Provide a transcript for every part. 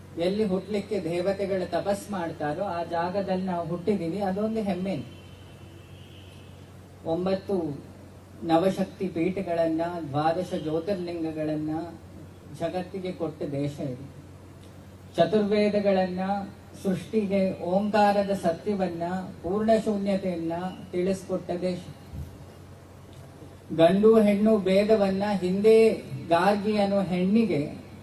ಎಲ್ಲಿ ಹುಟ್ಲಿಕ್ಕೆ ದೇವತೆಗಳು ತಪಸ್ ಮಾಡ್ತಾರೋ ಆ ಜಾಗದಲ್ಲಿ ನಾವು ಹುಟ್ಟಿದೀವಿ ಅದೊಂದು ಹೆಮ್ಮೆ ಒಂಬತ್ತು ನವಶಕ್ತಿ ಪೀಠಗಳನ್ನ ದ್ವಾದಶ ಜ್ಯೋತಿರ್ಲಿಂಗಗಳನ್ನ ಜಗತ್ತಿಗೆ ಕೊಟ್ಟ ದೇಶ ಇದು ಚತುರ್ವೇದಗಳನ್ನ ಸೃಷ್ಟಿಗೆ ಓಂಕಾರದ ಸತ್ಯವನ್ನ ಪೂರ್ಣ ಶೂನ್ಯತೆಯನ್ನ ತಿಳಿಸ್ಕೊಟ್ಟ ದೇಶ ಗಂಡು ಹೆಣ್ಣು ಭೇದವನ್ನ ಹಿಂದೆ ಗಾರ್ಗಿ ಅನ್ನೋ ಹೆಣ್ಣಿಗೆ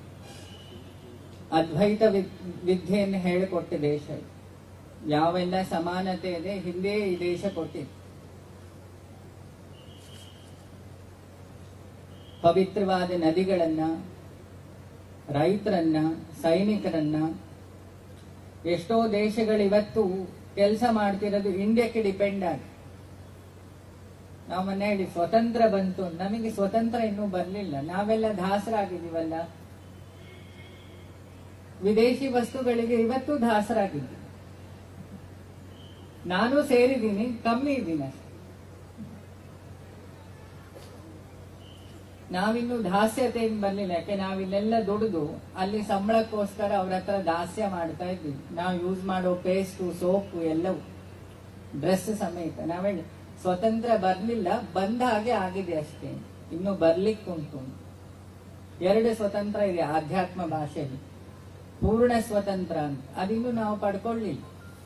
ಅದ್ವೈತ ವಿದ್- ವಿದ್ಯೆಯನ್ನು ಹೇಳಿಕೊಟ್ಟ ದೇಶ ಇದು. ಯಾವೆಲ್ಲ ಸಮಾನತೆ ಇದೆ ಹಿಂದೆ ಈ ದೇಶ ಕೊಟ್ಟಿದೆ ಪವಿತ್ರವಾದ ನದಿಗಳನ್ನ ರೈತರನ್ನ ಸೈನಿಕರನ್ನ ಎಷ್ಟೋ ದೇಶಗಳು ಇವತ್ತು ಕೆಲಸ ಮಾಡ್ತಿರೋದು ಇಂಡಿಯಾಕ್ಕೆ ಡಿಪೆಂಡ್ ಆಗಿ ನಾವು ಮೊನ್ನೆ ಹೇಳಿ ಸ್ವತಂತ್ರ ಬಂತು ನಮಗೆ ಸ್ವತಂತ್ರ ಇನ್ನೂ ಬರ್ಲಿಲ್ಲ ನಾವೆಲ್ಲ ದಾಸರಾಗಿದ್ದೀವಲ್ಲ ವಿದೇಶಿ ವಸ್ತುಗಳಿಗೆ ಇವತ್ತು ದಾಸರಾಗಿದ್ದೀವಿ ನಾನು ಸೇರಿದ್ದೀನಿ ಕಮ್ಮಿ ಇದ್ದೀನಿ ಅಷ್ಟೆ ನಾವಿನ್ನು ದಾಸ್ಯತೆಯಿಂದ ಬರ್ಲಿಲ್ಲ ಯಾಕೆ ನಾವಿಲ್ಲೆಲ್ಲ ದುಡಿದು ಅಲ್ಲಿ ಸಂಬಳಕ್ಕೋಸ್ಕರ ಅವ್ರ ಹತ್ರ ದಾಸ್ಯ ಮಾಡ್ತಾ ಇದ್ವಿ ನಾವು ಯೂಸ್ ಮಾಡೋ ಪೇಸ್ಟು ಸೋಪು ಎಲ್ಲವೂ ಡ್ರೆಸ್ ಸಮೇತ ನಾವೇಳಿ ಸ್ವತಂತ್ರ ಬರ್ಲಿಲ್ಲ ಬಂದ ಹಾಗೆ ಆಗಿದೆ ಅಷ್ಟೇ ಇನ್ನು ಬರ್ಲಿಕ್ಕುಂಟು ಎರಡು ಸ್ವತಂತ್ರ ಇದೆ ಆಧ್ಯಾತ್ಮ ಭಾಷೆಯಲ್ಲಿ ಪೂರ್ಣ ಸ್ವತಂತ್ರ ಅಂತ ಅದಿನ್ನು ನಾವು ಪಡ್ಕೊಳ್ಳಿಲ್ಲ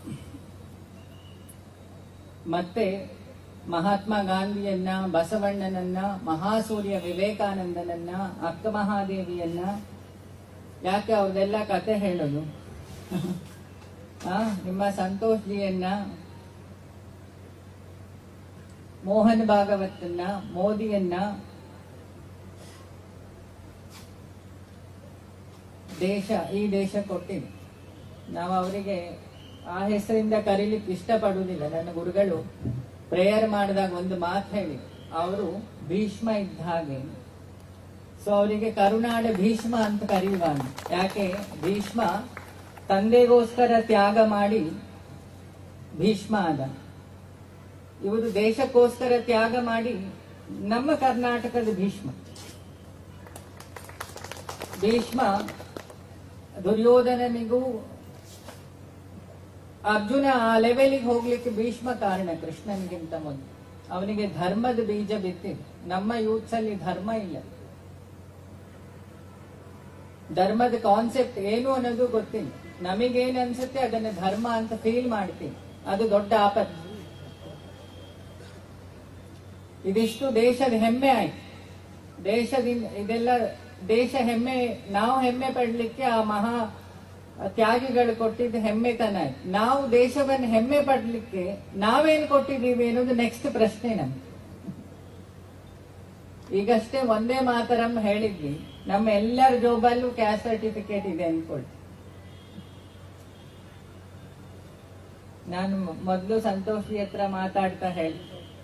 ಮತ್ತೆ ಮಹಾತ್ಮ ಗಾಂಧಿಯನ್ನ ಬಸವಣ್ಣನನ್ನ ಮಹಾಸೂರ್ಯ ವಿವೇಕಾನಂದನನ್ನ ಅಕ್ಕ ಮಹಾದೇವಿಯನ್ನ ಯಾಕೆ ಅವ್ರದೆಲ್ಲ ಕತೆ ಹೇಳೋದು ಆ ನಿಮ್ಮ ಸಂತೋಷ್ ಜಿಯನ್ನ ಮೋಹನ್ ಭಾಗವತನ್ನ ಮೋದಿಯನ್ನ ದೇಶ ಈ ದೇಶ ಕೊಟ್ಟಿದೆ ನಾವು ಅವರಿಗೆ ಆ ಹೆಸರಿಂದ ಕರೀಲಿಕ್ಕೆ ಇಷ್ಟಪಡುವುದಿಲ್ಲ ನನ್ನ ಗುರುಗಳು ಪ್ರೇಯರ್ ಮಾಡಿದಾಗ ಒಂದು ಮಾತು ಹೇಳಿ ಅವರು ಭೀಷ್ಮ ಇದ್ದ ಹಾಗೆ ಸೊ ಅವರಿಗೆ ಕರುನಾಡ ಭೀಷ್ಮ ಅಂತ ಕರೆಯುವ ಯಾಕೆ ಭೀಷ್ಮ ತಂದೆಗೋಸ್ಕರ ತ್ಯಾಗ ಮಾಡಿ ಭೀಷ್ಮ ಆದ ಇವರು ದೇಶಕ್ಕೋಸ್ಕರ ತ್ಯಾಗ ಮಾಡಿ ನಮ್ಮ ಕರ್ನಾಟಕದ ಭೀಷ್ಮ ಭೀಷ್ಮ ದುರ್ಯೋಧನನಿಗೂ ಅರ್ಜುನ ಆ ಲೆವೆಲಿಗೆ ಹೋಗ್ಲಿಕ್ಕೆ ಭೀಷ್ಮ ಕಾರಣ ಕೃಷ್ಣನಿಗಿಂತ ಮೊದಲು ಅವನಿಗೆ ಧರ್ಮದ ಬೀಜ ಬಿತ್ತಿದೆ ನಮ್ಮ ಯೂತ್ಸ್ ಅಲ್ಲಿ ಧರ್ಮ ಇಲ್ಲ ಧರ್ಮದ ಕಾನ್ಸೆಪ್ಟ್ ಏನು ಅನ್ನೋದು ಗೊತ್ತಿಲ್ಲ ನಮಗೇನ್ ಅನ್ಸುತ್ತೆ ಅದನ್ನ ಧರ್ಮ ಅಂತ ಫೀಲ್ ಮಾಡ್ತೀವಿ ಅದು ದೊಡ್ಡ ಆಪತ್ತು ಇದಿಷ್ಟು ದೇಶದ ಹೆಮ್ಮೆ ಆಯ್ತು ದೇಶದಿಂದ ಇದೆಲ್ಲ ದೇಶ ಹೆಮ್ಮೆ ನಾವು ಹೆಮ್ಮೆ ಪಡ್ಲಿಕ್ಕೆ ಆ ಮಹಾ ತ್ಯಾಗಿಗಳು ಕೊಟ್ಟಿದ್ದ ಹೆಮ್ಮೆತನ ಆಯ್ತು ನಾವು ದೇಶವನ್ನು ಹೆಮ್ಮೆ ಪಡ್ಲಿಕ್ಕೆ ನಾವೇನ್ ಕೊಟ್ಟಿದ್ದೀವಿ ಅನ್ನೋದು ನೆಕ್ಸ್ಟ್ ಪ್ರಶ್ನೆ ನಮ್ಗೆ ಈಗಷ್ಟೇ ಒಂದೇ ಮಾತರಂ ಹೇಳಿದ್ವಿ ನಮ್ಮ ಎಲ್ಲರ ಜೋಬಲ್ಲೂ ಕ್ಯಾಸ್ಟ್ ಸರ್ಟಿಫಿಕೇಟ್ ಇದೆ ಅನ್ಕೊಳ್ಳಿ ನಾನು ಮೊದಲು ಸಂತೋಷಿ ಹತ್ರ ಮಾತಾಡ್ತಾ ಹೇಳಿ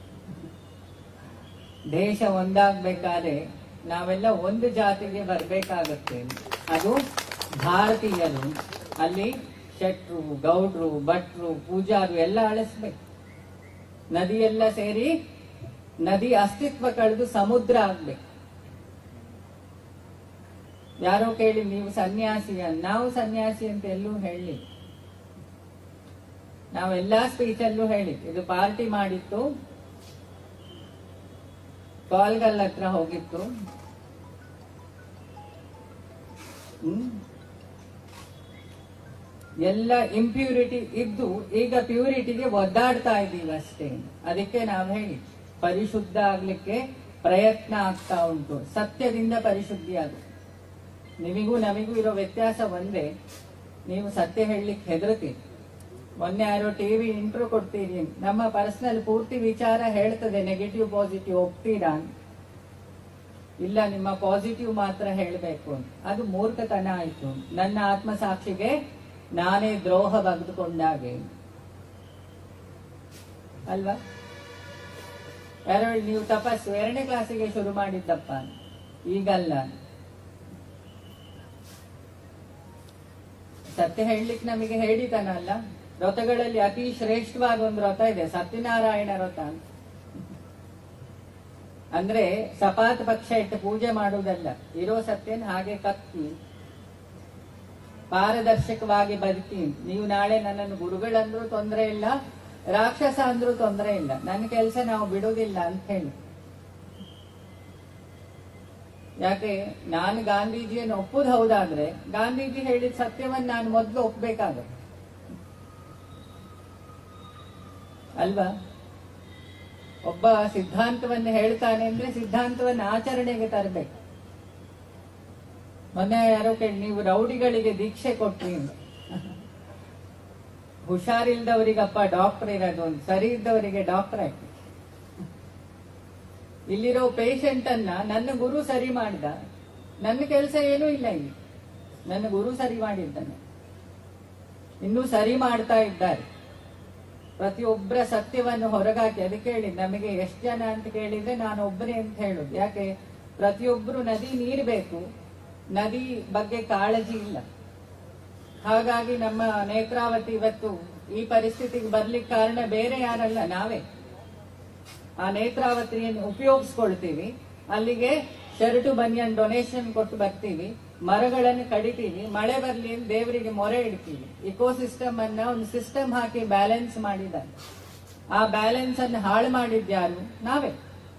ದೇಶ ಒಂದಾಗ್ಬೇಕಾದ್ರೆ ನಾವೆಲ್ಲ ಒಂದು ಜಾತಿಗೆ ಬರ್ಬೇಕಾಗತ್ತೆ ಅದು ಭಾರತೀಯರು ಅಲ್ಲಿ ಶೆಟ್ರು ಗೌಡ್ರು ಭಟ್ರು ಪೂಜಾರು ಎಲ್ಲ ಅಳಿಸ್ಬೇಕು ನದಿಯೆಲ್ಲ ಸೇರಿ ನದಿ ಅಸ್ತಿತ್ವ ಕಳೆದು ಸಮುದ್ರ ಆಗ್ಬೇಕು ಯಾರೋ ಕೇಳಿ ನೀವು ಸನ್ಯಾಸಿ ಅಂತ. ನಾವು ಸನ್ಯಾಸಿ ಅಂತ ಎಲ್ಲೂ ಹೇಳಿ ನಾವೆಲ್ಲಾ ಸ್ಪೀಚಲ್ಲೂ ಹೇಳಿ ಇದು ಪಾರ್ಟಿ ಮಾಡಿತ್ತು ಕಾಲ್ಗಲ್ ಹತ್ರ ಹೋಗಿತ್ತು ಹ್ಮ್ ಎಲ್ಲ ಇಂಪ್ಯೂರಿಟಿ ಇದ್ದು ಈಗ ಪ್ಯೂರಿಟಿಗೆ ಒದ್ದಾಡ್ತಾ ಇದ್ದೀವಿ ಅಷ್ಟೇ ಅದಕ್ಕೆ ನಾವು ಹೇಳಿ ಪರಿಶುದ್ಧ ಆಗ್ಲಿಕ್ಕೆ ಪ್ರಯತ್ನ ಆಗ್ತಾ ಉಂಟು ಸತ್ಯದಿಂದ ಪರಿಶುದ್ಧಿ ಆಗುತ್ತೆ ನಿಮಗೂ ನಮಗೂ ಇರೋ ವ್ಯತ್ಯಾಸ ಒಂದೇ ನೀವು ಸತ್ಯ ಹೇಳಲಿಕ್ಕೆ ಹೆದರ್ತೀರಿ ಮೊನ್ನೆ ಯಾರೋ ಟಿವಿ ಇಂಟ್ರೋ ಕೊಡ್ತೀರಿ ನಮ್ಮ ಪರ್ಸನಲ್ ಪೂರ್ತಿ ವಿಚಾರ ಹೇಳ್ತದೆ ನೆಗೆಟಿವ್ ಪಾಸಿಟಿವ್ ಒಪ್ತೀರಾ ಅಂತ. ಇಲ್ಲ ನಿಮ್ಮ ಪಾಸಿಟಿವ್ ಮಾತ್ರ ಹೇಳಬೇಕು ಅಂತ ಅದು ಮೂರ್ಖತನ ಆಯ್ತು ನನ್ನ ಆತ್ಮಸಾಕ್ಷಿಗೆ ನಾನೇ ದ್ರೋಹ ಬಗೆದುಕೊಂಡಾಗೆ ಅಲ್ವಾ ಯಾರೋ ಹೇಳಿ, ನೀವು ತಪಸ್ಸು ಎರಡನೇ ಕ್ಲಾಸಿಗೆ ಶುರು ಮಾಡಿದ್ದಪ್ಪ ಈಗಲ್ಲ ಸತ್ಯ ಹೇಳಲಿಕ್ಕೆ ನಮಗೆ ಹೇಳಿತಾನ ಅಲ್ಲ ವ್ರತಗಳಲ್ಲಿ ಅತಿ ಶ್ರೇಷ್ಠವಾದ ಒಂದು ವ್ರತ ಇದೆ ಸತ್ಯನಾರಾಯಣ ವ್ರತ ಅಂತ. ಅಂದ್ರೆ ಸಪಾತ್ ಪಕ್ಷ ಇಟ್ಟು ಪೂಜೆ ಮಾಡುವುದಲ್ಲ ಇರೋ ಸತ್ಯನ ಹಾಗೆ ಕತ್ತಿ ಪಾರದರ್ಶಕವಾಗಿ ಬದುಕಿ ನೀವು ನಾಳೆ ನನ್ನನ್ನು ಗುರುಗಳಂದ್ರೂ ತೊಂದರೆ ಇಲ್ಲ ರಾಕ್ಷಸ ಅಂದ್ರೂ ತೊಂದರೆ ಇಲ್ಲ ನನ್ನ ಕೆಲಸ ನಾವು ಬಿಡುವುದಿಲ್ಲ ಅಂತ ಹೇಳಿ ಯಾಕೆ ನಾನು ಗಾಂಧೀಜಿಯನ್ನು ಒಪ್ಪುದು ಹೌದಾದ್ರೆ ಗಾಂಧೀಜಿ ಹೇಳಿದ ಸತ್ಯವನ್ನ ನಾನು ಮೊದಲು ಒಪ್ಬೇಕಾಗುತ್ತೆ ಅಲ್ವಾ ಒಬ್ಬ ಸಿದ್ಧಾಂತವನ್ನು ಹೇಳ್ತಾನೆ ಅಂದ್ರೆ ಸಿದ್ಧಾಂತವನ್ನು ಆಚರಣೆಗೆ ತರಬೇಕು ಮೊನ್ನೆ ಯಾರೋ ಕೇಳಿ ನೀವು ರೌಡಿಗಳಿಗೆ ದೀಕ್ಷೆ ಕೊಟ್ರಿ ಅಂತ ಹುಷಾರಿಲ್ದವರಿಗಪ್ಪ ಡಾಕ್ಟರ್ ಇರೋದು ಒಂದು ಸರಿ ಇದ್ದವರಿಗೆ ಡಾಕ್ಟರ್ ಆಯ್ತು ಇಲ್ಲಿರೋ ಪೇಷಂಟ್ ಅನ್ನ ನನ್ನ ಗುರು ಸರಿ ಮಾಡಿದ ನನ್ನ ಕೆಲಸ ಏನೂ ಇಲ್ಲ ಇಲ್ಲಿ ನನ್ನ ಗುರು ಸರಿ ಮಾಡಿದ್ದಾನೆ ಇನ್ನೂ ಸರಿ ಮಾಡ್ತಾ ಇದ್ದಾರೆ ಪ್ರತಿಯೊಬ್ಬರ ಸತ್ಯವನ್ನು ಹೊರಗಾಕಿ ಅದಕ್ಕೆ ಹೇಳಿ ನಮಗೆ ಎಷ್ಟು ಜನ ಅಂತ ಕೇಳಿದ್ರೆ ನಾನು ಒಬ್ಬನೇ ಅಂತ ಹೇಳುದು ಯಾಕೆ ಪ್ರತಿಯೊಬ್ಬರು ನದಿ ನೀರು ಬೇಕು ನದಿ ಬಗ್ಗೆ ಕಾಳಜಿ ಇಲ್ಲ ಹಾಗಾಗಿ ನಮ್ಮ ನೇತ್ರಾವತಿ ಇವತ್ತು ಈ ಪರಿಸ್ಥಿತಿಗೆ ಬರ್ಲಿಕ್ಕೆ ಕಾರಣ ಬೇರೆ ಯಾರಲ್ಲ ನಾವೇ ಆ ನೇತ್ರಾವತಿಯನ್ನು ಉಪಯೋಗಿಸ್ಕೊಳ್ತೀವಿ ಅಲ್ಲಿಗೆ ಶರ್ಟು ಬನಿಯನ್ ಡೊನೇಷನ್ ಕೊಟ್ಟು ಬರ್ತೀವಿ ಮರಗಳನ್ನು ಕಡಿತೀವಿ ಮಳೆ ಬರ್ಲಿ ಅಂತ ದೇವರಿಗೆ ಮೊರೆ ಇಡ್ತೀವಿ ಇಕೋಸಿಸ್ಟಮ್ ಅನ್ನ ಒಂದು ಸಿಸ್ಟಮ್ ಹಾಕಿ ಬ್ಯಾಲೆನ್ಸ್ ಮಾಡಿದ್ದಾರೆ ಆ ಬ್ಯಾಲೆನ್ಸ್ ಅನ್ನು ಹಾಳು ಮಾಡಿದ್ಯಾರು ನಾವೇ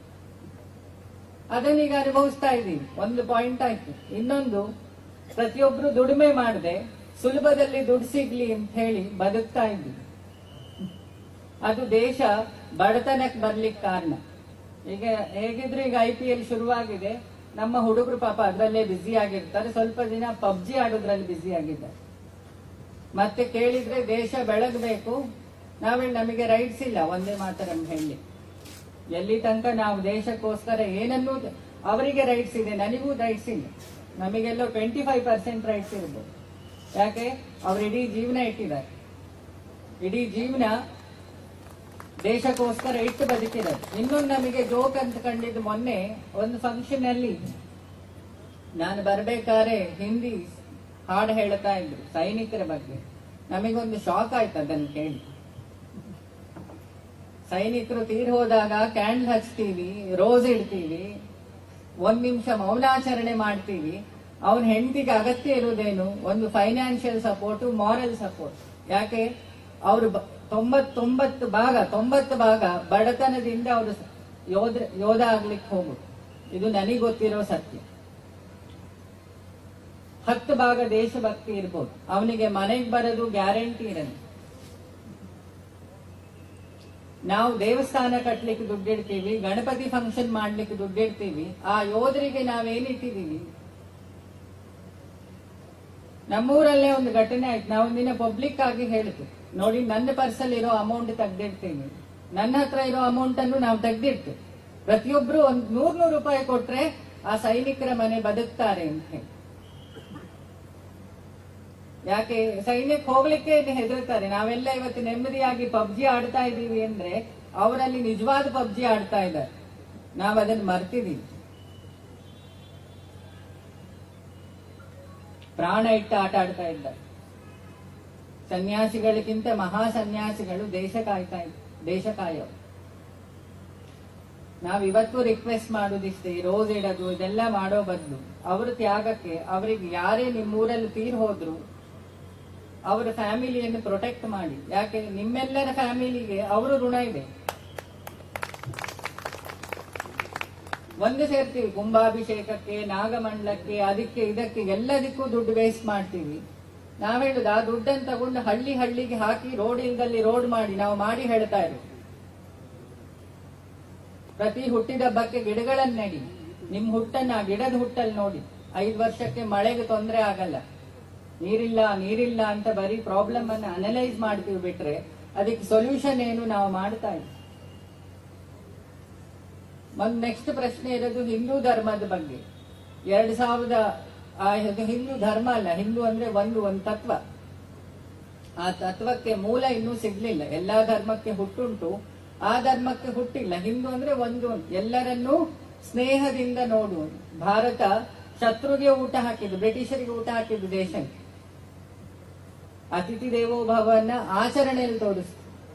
ಅದನ್ನೀಗ ಅನುಭವಿಸ್ತಾ ಇದ್ದೀವಿ ಒಂದು ಪಾಯಿಂಟ್ ಆಯ್ತು ಇನ್ನೊಂದು ಪ್ರತಿಯೊಬ್ರು ದುಡಿಮೆ ಮಾಡದೆ ಸುಲಭದಲ್ಲಿ ದುಡ್ಡು ಸಿಗ್ಲಿ ಅಂತ ಹೇಳಿ ಬದುಕ್ತಾ ಇದ್ದೀವಿ ಅದು ದೇಶ ಬಡತನಕ್ಕೆ ಬರ್ಲಿಕ್ಕೆ ಕಾರಣ ಈಗ ಹೇಗಿದ್ರು ಈಗ ಐ ಪಿ ಎಲ್ ಶುರುವಾಗಿದೆ ನಮ್ಮ ಹುಡುಗರು ಪಾಪ ಅದರಲ್ಲೇ ಬ್ಯುಸಿ ಆಗಿರ್ತಾರೆ ಸ್ವಲ್ಪ ದಿನ ಪಬ್ಜಿ ಆಡೋದ್ರಲ್ಲಿ ಬ್ಯುಸಿ ಆಗಿದ್ದಾರೆ ಮತ್ತೆ ಕೇಳಿದ್ರೆ ದೇಶ ಬೆಳಗಬೇಕು ನಾವೇಳಿ ನಮಗೆ ರೈಟ್ಸ್ ಇಲ್ಲ ಒಂದೇ ಮಾತರಂ ಹೇಳಿ ಎಲ್ಲಿ ತನಕ ನಾವು ದೇಶಕ್ಕೋಸ್ಕರ ಏನನ್ನೂ ಅವರಿಗೆ ರೈಟ್ಸ್ ಇದೆ ನನಗೂ ರೈಟ್ಸ್ ಇಲ್ಲ ನಮಗೆಲ್ಲೋ ಟ್ವೆಂಟಿ ಫೈವ್ ಪರ್ಸೆಂಟ್ ರೈಟ್ಸ್ ಇರ್ಬೋದು ಯಾಕೆ ಅವ್ರು ಇಡೀ ಜೀವನ ಇಟ್ಟಿದ್ದಾರೆ ಇಡೀ ಜೀವನ ದೇಶಕ್ಕೋಸ್ಕರ ಇಟ್ಟು ಬದುಕಿದ್ದಾರೆ ಇನ್ನೊಂದು ನಮಗೆ ಜೋಕ್ ಅಂತ ಕಂಡಿದ್ದು ಮೊನ್ನೆ ಒಂದು ಫಂಕ್ಷನ್ ಅಲ್ಲಿ ನಾನು ಬರ್ಬೇಕಾದ್ರೆ ಹಿಂದಿ ಹಾಡು ಹೇಳ್ತಾ ಇದ್ರು ಸೈನಿಕರ ಬಗ್ಗೆ ನಮಗೊಂದು ಶಾಕ್ ಆಯ್ತು ಅದನ್ನು ಕೇಳಿ ಸೈನಿಕರು ತೀರ್ ಹೋದಾಗ ಕ್ಯಾಂಡಲ್ ಹಚ್ತೀವಿ ರೋಸ್ ಇಡ್ತೀವಿ ಒಂದ್ ನಿಮಿಷ ಮೌನಾಚರಣೆ ಮಾಡ್ತೀವಿ ಅವನ ಹೆಂಡತಿಗೆ ಅಗತ್ಯ ಇರುವುದೇನು ಒಂದು ಫೈನಾನ್ಷಿಯಲ್ ಸಪೋರ್ಟ್ ಮಾರಲ್ ಸಪೋರ್ಟ್ ಯಾಕೆ ಅವರು ತೊಂಬತ್ತೊಂಬತ್ತು ಭಾಗ ತೊಂಬತ್ತು ಭಾಗ ಬಡತನದಿಂದ ಅವರು ಯೋಧ ಯೋಧ ಆಗ್ಲಿಕ್ಕೆ ಹೋಗುದು ಇದು ನನಗೆ ಗೊತ್ತಿರೋ ಸತ್ಯ ಹತ್ತು ಭಾಗ ದೇಶಭಕ್ತಿ ಇರ್ಬೋದು ಅವನಿಗೆ ಮನೆಗೆ ಬರೋದು ಗ್ಯಾರಂಟಿ ಇರಲ್ಲ ನಾವು ದೇವಸ್ಥಾನ ಕಟ್ಲಿಕ್ಕೆ ದುಡ್ಡಿಡ್ತೀವಿ ಗಣಪತಿ ಫಂಕ್ಷನ್ ಮಾಡ್ಲಿಕ್ಕೆ ದುಡ್ಡಿಡ್ತೀವಿ ಆ ಯೋಧರಿಗೆ ನಾವೇನಿಟ್ಟಿದೀವಿ ನಮ್ಮೂರಲ್ಲೇ ಒಂದು ಘಟನೆ ಆಯ್ತು ನಾವು ಒಂದಿನ ಪಬ್ಲಿಕ್ ಆಗಿ ಹೇಳಿದ್ವಿ ನೋಡಿ ನನ್ನ ಪರ್ಸಲ್ ಇರೋ ಅಮೌಂಟ್ ತೆಗ್ದಿಡ್ತೀವಿ ನನ್ನ ಹತ್ರ ಇರೋ ಅಮೌಂಟ್ ಅನ್ನು ನಾವು ತೆಗ್ದಿಡ್ತೀವಿ ಪ್ರತಿಯೊಬ್ರು ಒಂದ್ ನೂರ್ ನೂರು ರೂಪಾಯಿ ಕೊಟ್ರೆ ಆ ಸೈನಿಕರ ಮನೆ ಬದುಕ್ತಾರೆ ಅಂತ ಹೇಳಿ ಯಾಕೆ ಸೈನ್ಯಕ್ಕೆ ಹೋಗ್ಲಿಕ್ಕೆ ಹೆದರ್ತಾರೆ ನಾವೆಲ್ಲ ಇವತ್ತು ನೆಮ್ಮದಿಯಾಗಿ ಪಬ್ಜಿ ಆಡ್ತಾ ಇದೀವಿ ಅಂದ್ರೆ ಅವರಲ್ಲಿ ನಿಜವಾದ ಪಬ್ಜಿ ಆಡ್ತಾ ಇದ್ದಾರೆ ನಾವ್ ಅದನ್ನ ಮರ್ತಿದೀವಿ ಪ್ರಾಣ ಇಟ್ಟು ಆಟ ಆಡ್ತಾ ಇದ್ದಾರೆ ಸನ್ಯಾಸಿಗಳಿಗಿಂತ ಮಹಾ ಸನ್ಯಾಸಿಗಳು ದೇಶ ಕಾಯ್ತಾ ಇದ್ದಾರೆ ದೇಶ ಕಾಯೋ ನಾವ್ ಇವತ್ತು ರಿಕ್ವೆಸ್ಟ್ ಮಾಡೋದಿಷ್ಟೇ ರೋಸ್ ಇಡೋದು ಇದೆಲ್ಲ ಮಾಡೋ ಬದಲು ಅವ್ರ ತ್ಯಾಗಕ್ಕೆ ಅವರಿಗೆ ಯಾರೇ ನಿಮ್ಮೂರಲ್ಲಿ ತೀರ್ ಹೋದ್ರು ಅವರ ಫ್ಯಾಮಿಲಿಯನ್ನು ಪ್ರೊಟೆಕ್ಟ್ ಮಾಡಿ ಯಾಕೆ ನಿಮ್ಮೆಲ್ಲರ ಫ್ಯಾಮಿಲಿಗೆ ಅವರು ಋಣ ಇದೆ ಒಂದು ಸೇರ್ತೀವಿ ಕುಂಭಾಭಿಷೇಕಕ್ಕೆ ನಾಗಮಂಡಲಕ್ಕೆ ಅದಕ್ಕೆ ಇದಕ್ಕೆ ಎಲ್ಲದಕ್ಕೂ ದುಡ್ಡು ವೇಸ್ಟ್ ಮಾಡ್ತೀವಿ ನಾವ್ ಹೇಳುದು ಆ ದುಡ್ಡನ್ನು ತಗೊಂಡು ಹಳ್ಳಿ ಹಳ್ಳಿಗೆ ಹಾಕಿ ರೋಡ್ ಇಲ್ದಲ್ಲಿ ರೋಡ್ ಮಾಡಿ ನಾವು ಮಾಡಿ ಹೇಳ್ತಾ ಇರೋದು ಪ್ರತಿ ಹುಟ್ಟಿದಬ್ಬಕ್ಕೆ ಗಿಡಗಳನ್ನ ನೆಡಿ ನಿಮ್ ಹುಟ್ಟನ್ನ ಆ ಗಿಡದ ಹುಟ್ಟಲ್ಲಿ ನೋಡಿ ಐದು ವರ್ಷಕ್ಕೆ ಮಳೆಗೆ ತೊಂದರೆ ಆಗಲ್ಲ ನೀರಿಲ್ಲ ನೀರಿಲ್ಲ ಅಂತ ಬರೀ ಪ್ರಾಬ್ಲಮ್ ಅನ್ನ ಅನಲೈಸ್ ಮಾಡ್ತೀವಿ ಬಿಟ್ರೆ ಅದಕ್ಕೆ ಸೊಲ್ಯೂಷನ್ ಏನು ನಾವು ಮಾಡ್ತಾ ಇದ್ದೀವಿ ಒಂದ್ ನೆಕ್ಸ್ಟ್ ಪ್ರಶ್ನೆ ಇರೋದು ಹಿಂದೂ ಧರ್ಮದ ಬಗ್ಗೆ ಎರಡ್ ಸಾವಿರದ ಆ ಇದು ಹಿಂದೂ ಧರ್ಮ ಅಲ್ಲ ಹಿಂದೂ ಅಂದ್ರೆ ಒಂದು ಒಂದು ತತ್ವ ಆ ತತ್ವಕ್ಕೆ ಮೂಲ ಇನ್ನೂ ಸಿಗ್ಲಿಲ್ಲ ಎಲ್ಲಾ ಧರ್ಮಕ್ಕೆ ಹುಟ್ಟುಂಟು ಆ ಧರ್ಮಕ್ಕೆ ಹುಟ್ಟಿಲ್ಲ ಹಿಂದೂ ಅಂದ್ರೆ ಒಂದು ಎಲ್ಲರನ್ನೂ ಸ್ನೇಹದಿಂದ ನೋಡುವುದು ಭಾರತ ಶತ್ರುಗೆ ಊಟ ಹಾಕಿದ್ದು ಬ್ರಿಟಿಷರಿಗೆ ಊಟ ಹಾಕಿದ್ದು ದೇಶಕ್ಕೆ ಅತಿಥಿ ದೇವೋಭವನ್ನ ಆಚರಣೆಯಲ್ಲಿ ತೋರಿಸ್ತು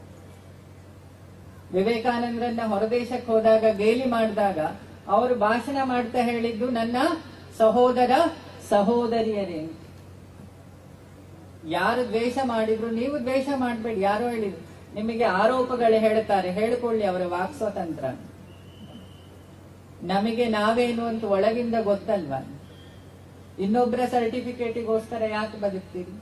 ವಿವೇಕಾನಂದರನ್ನ ಹೊರದೇಶಕ್ಕೆ ಹೋದಾಗ ಗೇಲಿ ಮಾಡಿದಾಗ ಅವರು ಭಾಷಣ ಮಾಡ್ತಾ ಹೇಳಿದ್ದು ನನ್ನ ಸಹೋದರ ಸಹೋದರಿಯರೇ ಅಂತ. ಯಾರು ದ್ವೇಷ ಮಾಡಿದ್ರು ನೀವು ದ್ವೇಷ ಮಾಡಬೇಡಿ ಯಾರೋ ಹೇಳಿದ್ರು ನಿಮಗೆ ಆರೋಪಗಳು ಹೇಳ್ತಾರೆ ಹೇಳಿಕೊಳ್ಳಿ ಅವರ ವಾಕ್ ಸ್ವಾತಂತ್ರ್ಯ ನಮಗೆ ನಾವೇನು ಅಂತ ಒಳಗಿಂದ ಗೊತ್ತಲ್ವಾ ಇನ್ನೊಬ್ಬರ ಸರ್ಟಿಫಿಕೇಟಿಗೋಸ್ಕರ ಯಾಕೆ ಬದುಕ್ತೀರಿ